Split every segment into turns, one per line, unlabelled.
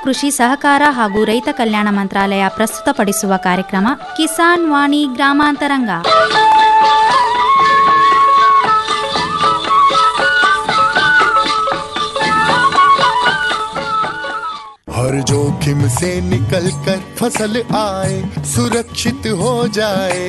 ಕೃಷಿ ಸಹಕಾರ ಹಾಗೂ ರೈತ ಕಲ್ಯಾಣ ಮಂತ್ರಾಲಯ ಪ್ರಸ್ತುತಪಡಿಸುವ ಕಾರ್ಯಕ್ರಮ ಕಿಸಾನ್ ವಾಣಿ ಗ್ರಾಮಾಂತರಂಗ
हर जोखिम से निकल कर फसल आए सुरक्षित हो जाए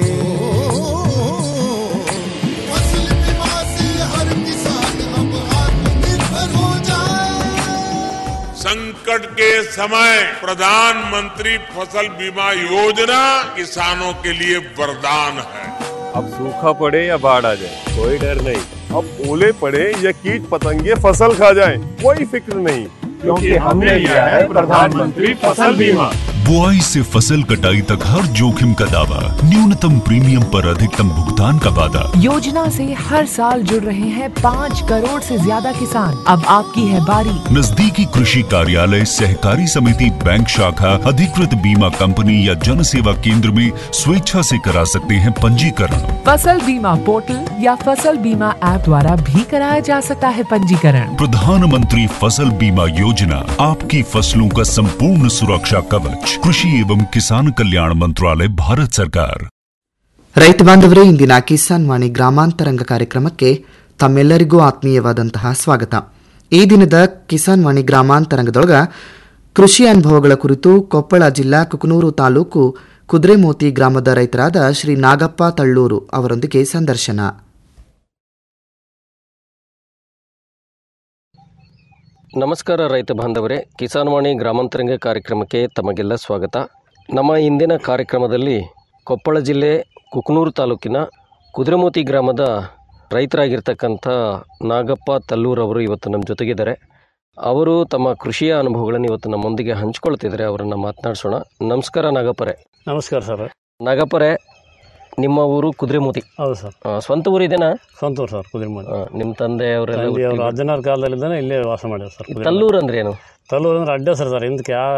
फसल बीमा से हर किसान अब आत्मनिर्भर हो जाए
संकट के समय प्रधानमंत्री फसल बीमा योजना किसानों के लिए वरदान है
अब सूखा पड़े या बाढ़ आ जाए कोई डर नहीं अब ओले पड़े या कीट पतंगे फसल खा जाए कोई फिक्र नहीं क्योंकि हमने लिया है प्रधानमंत्री फसल बीमा
बुआई से फसल कटाई तक हर जोखिम का दावा न्यूनतम प्रीमियम पर अधिकतम भुगतान का वादा
योजना से हर साल जुड़ रहे हैं पाँच करोड़ से ज्यादा किसान अब आपकी है बारी
नजदीकी कृषि कार्यालय सहकारी समिति बैंक शाखा अधिकृत बीमा कंपनी या जन सेवा केंद्र में स्वेच्छा से करा सकते हैं पंजीकरण
फसल बीमा पोर्टल या फसल बीमा ऐप द्वारा भी कराया जा सकता है पंजीकरण
प्रधानमंत्री फसल बीमा योजना आपकी फसलों का संपूर्ण सुरक्षा कवच कृषि एवं किसान कल्याण मंत्रालय भारत सरकार
ರೈತ ಬಾಂಧವರೇ ಇಂದಿನ ಕಿಸಾನ್ ವಾಣಿ ಗ್ರಾಮಾಂತರಂಗ ಕಾರ್ಯಕ್ರಮಕ್ಕೆ ತಮ್ಮೆಲ್ಲರಿಗೂ ಆತ್ಮೀಯವಾದಂತಹ ಸ್ವಾಗತ ಈ ದಿನದ ಕಿಸಾನ್ ವಾಣಿ ಗ್ರಾಮಾಂತರಂಗದೊಳಗ ಕೃಷಿ ಅನುಭವಗಳ ಕುರಿತು ಕೊಪ್ಪಳ ಜಿಲ್ಲಾ ಕುಕನೂರು ತಾಲೂಕು ಕುದುರೆಮೋತಿ ಗ್ರಾಮದ ರೈತರಾದ ಶ್ರೀ ನಾಗಪ್ಪ ತಳ್ಳೂರು ಅವರೊಂದಿಗೆ ಸಂದರ್ಶನ
ನಮಸ್ಕಾರ ರೈತ ಬಾಂಧವರೇ ಕಿಸಾನ್ ವಾಣಿ ಗ್ರಾಮಾಂತರಂಗ ಕಾರ್ಯಕ್ರಮಕ್ಕೆ ತಮಗೆಲ್ಲ ಸ್ವಾಗತ ನಮ್ಮ ಇಂದಿನ ಕಾರ್ಯಕ್ರಮದಲ್ಲಿ ಕೊಪ್ಪಳ ಜಿಲ್ಲೆ ಕುಕನೂರು ತಾಲೂಕಿನ ಕುದುರೆಮೋತಿ ಗ್ರಾಮದ ರೈತರಾಗಿರ್ತಕ್ಕಂಥ ನಾಗಪ್ಪ ತಲ್ಲೂರ್ ಅವರು ಇವತ್ತು ನಮ್ಮ ಜೊತೆಗಿದ್ದಾರೆ ಅವರು ತಮ್ಮ ಕೃಷಿಯ ಅನುಭವಗಳನ್ನು ಇವತ್ತು ನಮ್ಮೊಂದಿಗೆ ಹಂಚ್ಕೊಳ್ತಿದ್ದಾರೆ ಅವರನ್ನು ಮಾತನಾಡಿಸೋಣ ನಮಸ್ಕಾರ ನಾಗಪ್ಪರೇ
ನಮಸ್ಕಾರ ಸರ್
ನಾಗಪ್ಪರೇ ನಿಮ್ಮ ಊರು ಕುದುರೆಮೋತಿ
ಹೌದು ಸರ್
ಆ, ಸ್ವಂತ ಊರು ಇದೆನಾ
ಸ್ವಂತ ಊರು ಸರ್ ಕುದುರೆಮುಡಿ
ಆ, ನಿಮ್ಮ ತಂದೆ ಅವರೆಲ್ಲ
ತಂದೆ ಅವರು ಅಜ್ಜನವ್ರ ಕಾಲದಲ್ಲಿದ್ದಾನೆ ಇಲ್ಲೇ ವಾಸ ಮಾಡ್ಯಾರ ಸರ್ ಕುದುರೆಮುಡಿ.
ತಲ್ಲೂರು ಅಂದ್ರೆ ಏನು
ತಲ್ಲೂರು ಅಂದ್ರೆ ಅಡ್ಡ ಹೆಸರು ಸರ್ ಹಿಂದಕ್ಕೆ ಯಾವ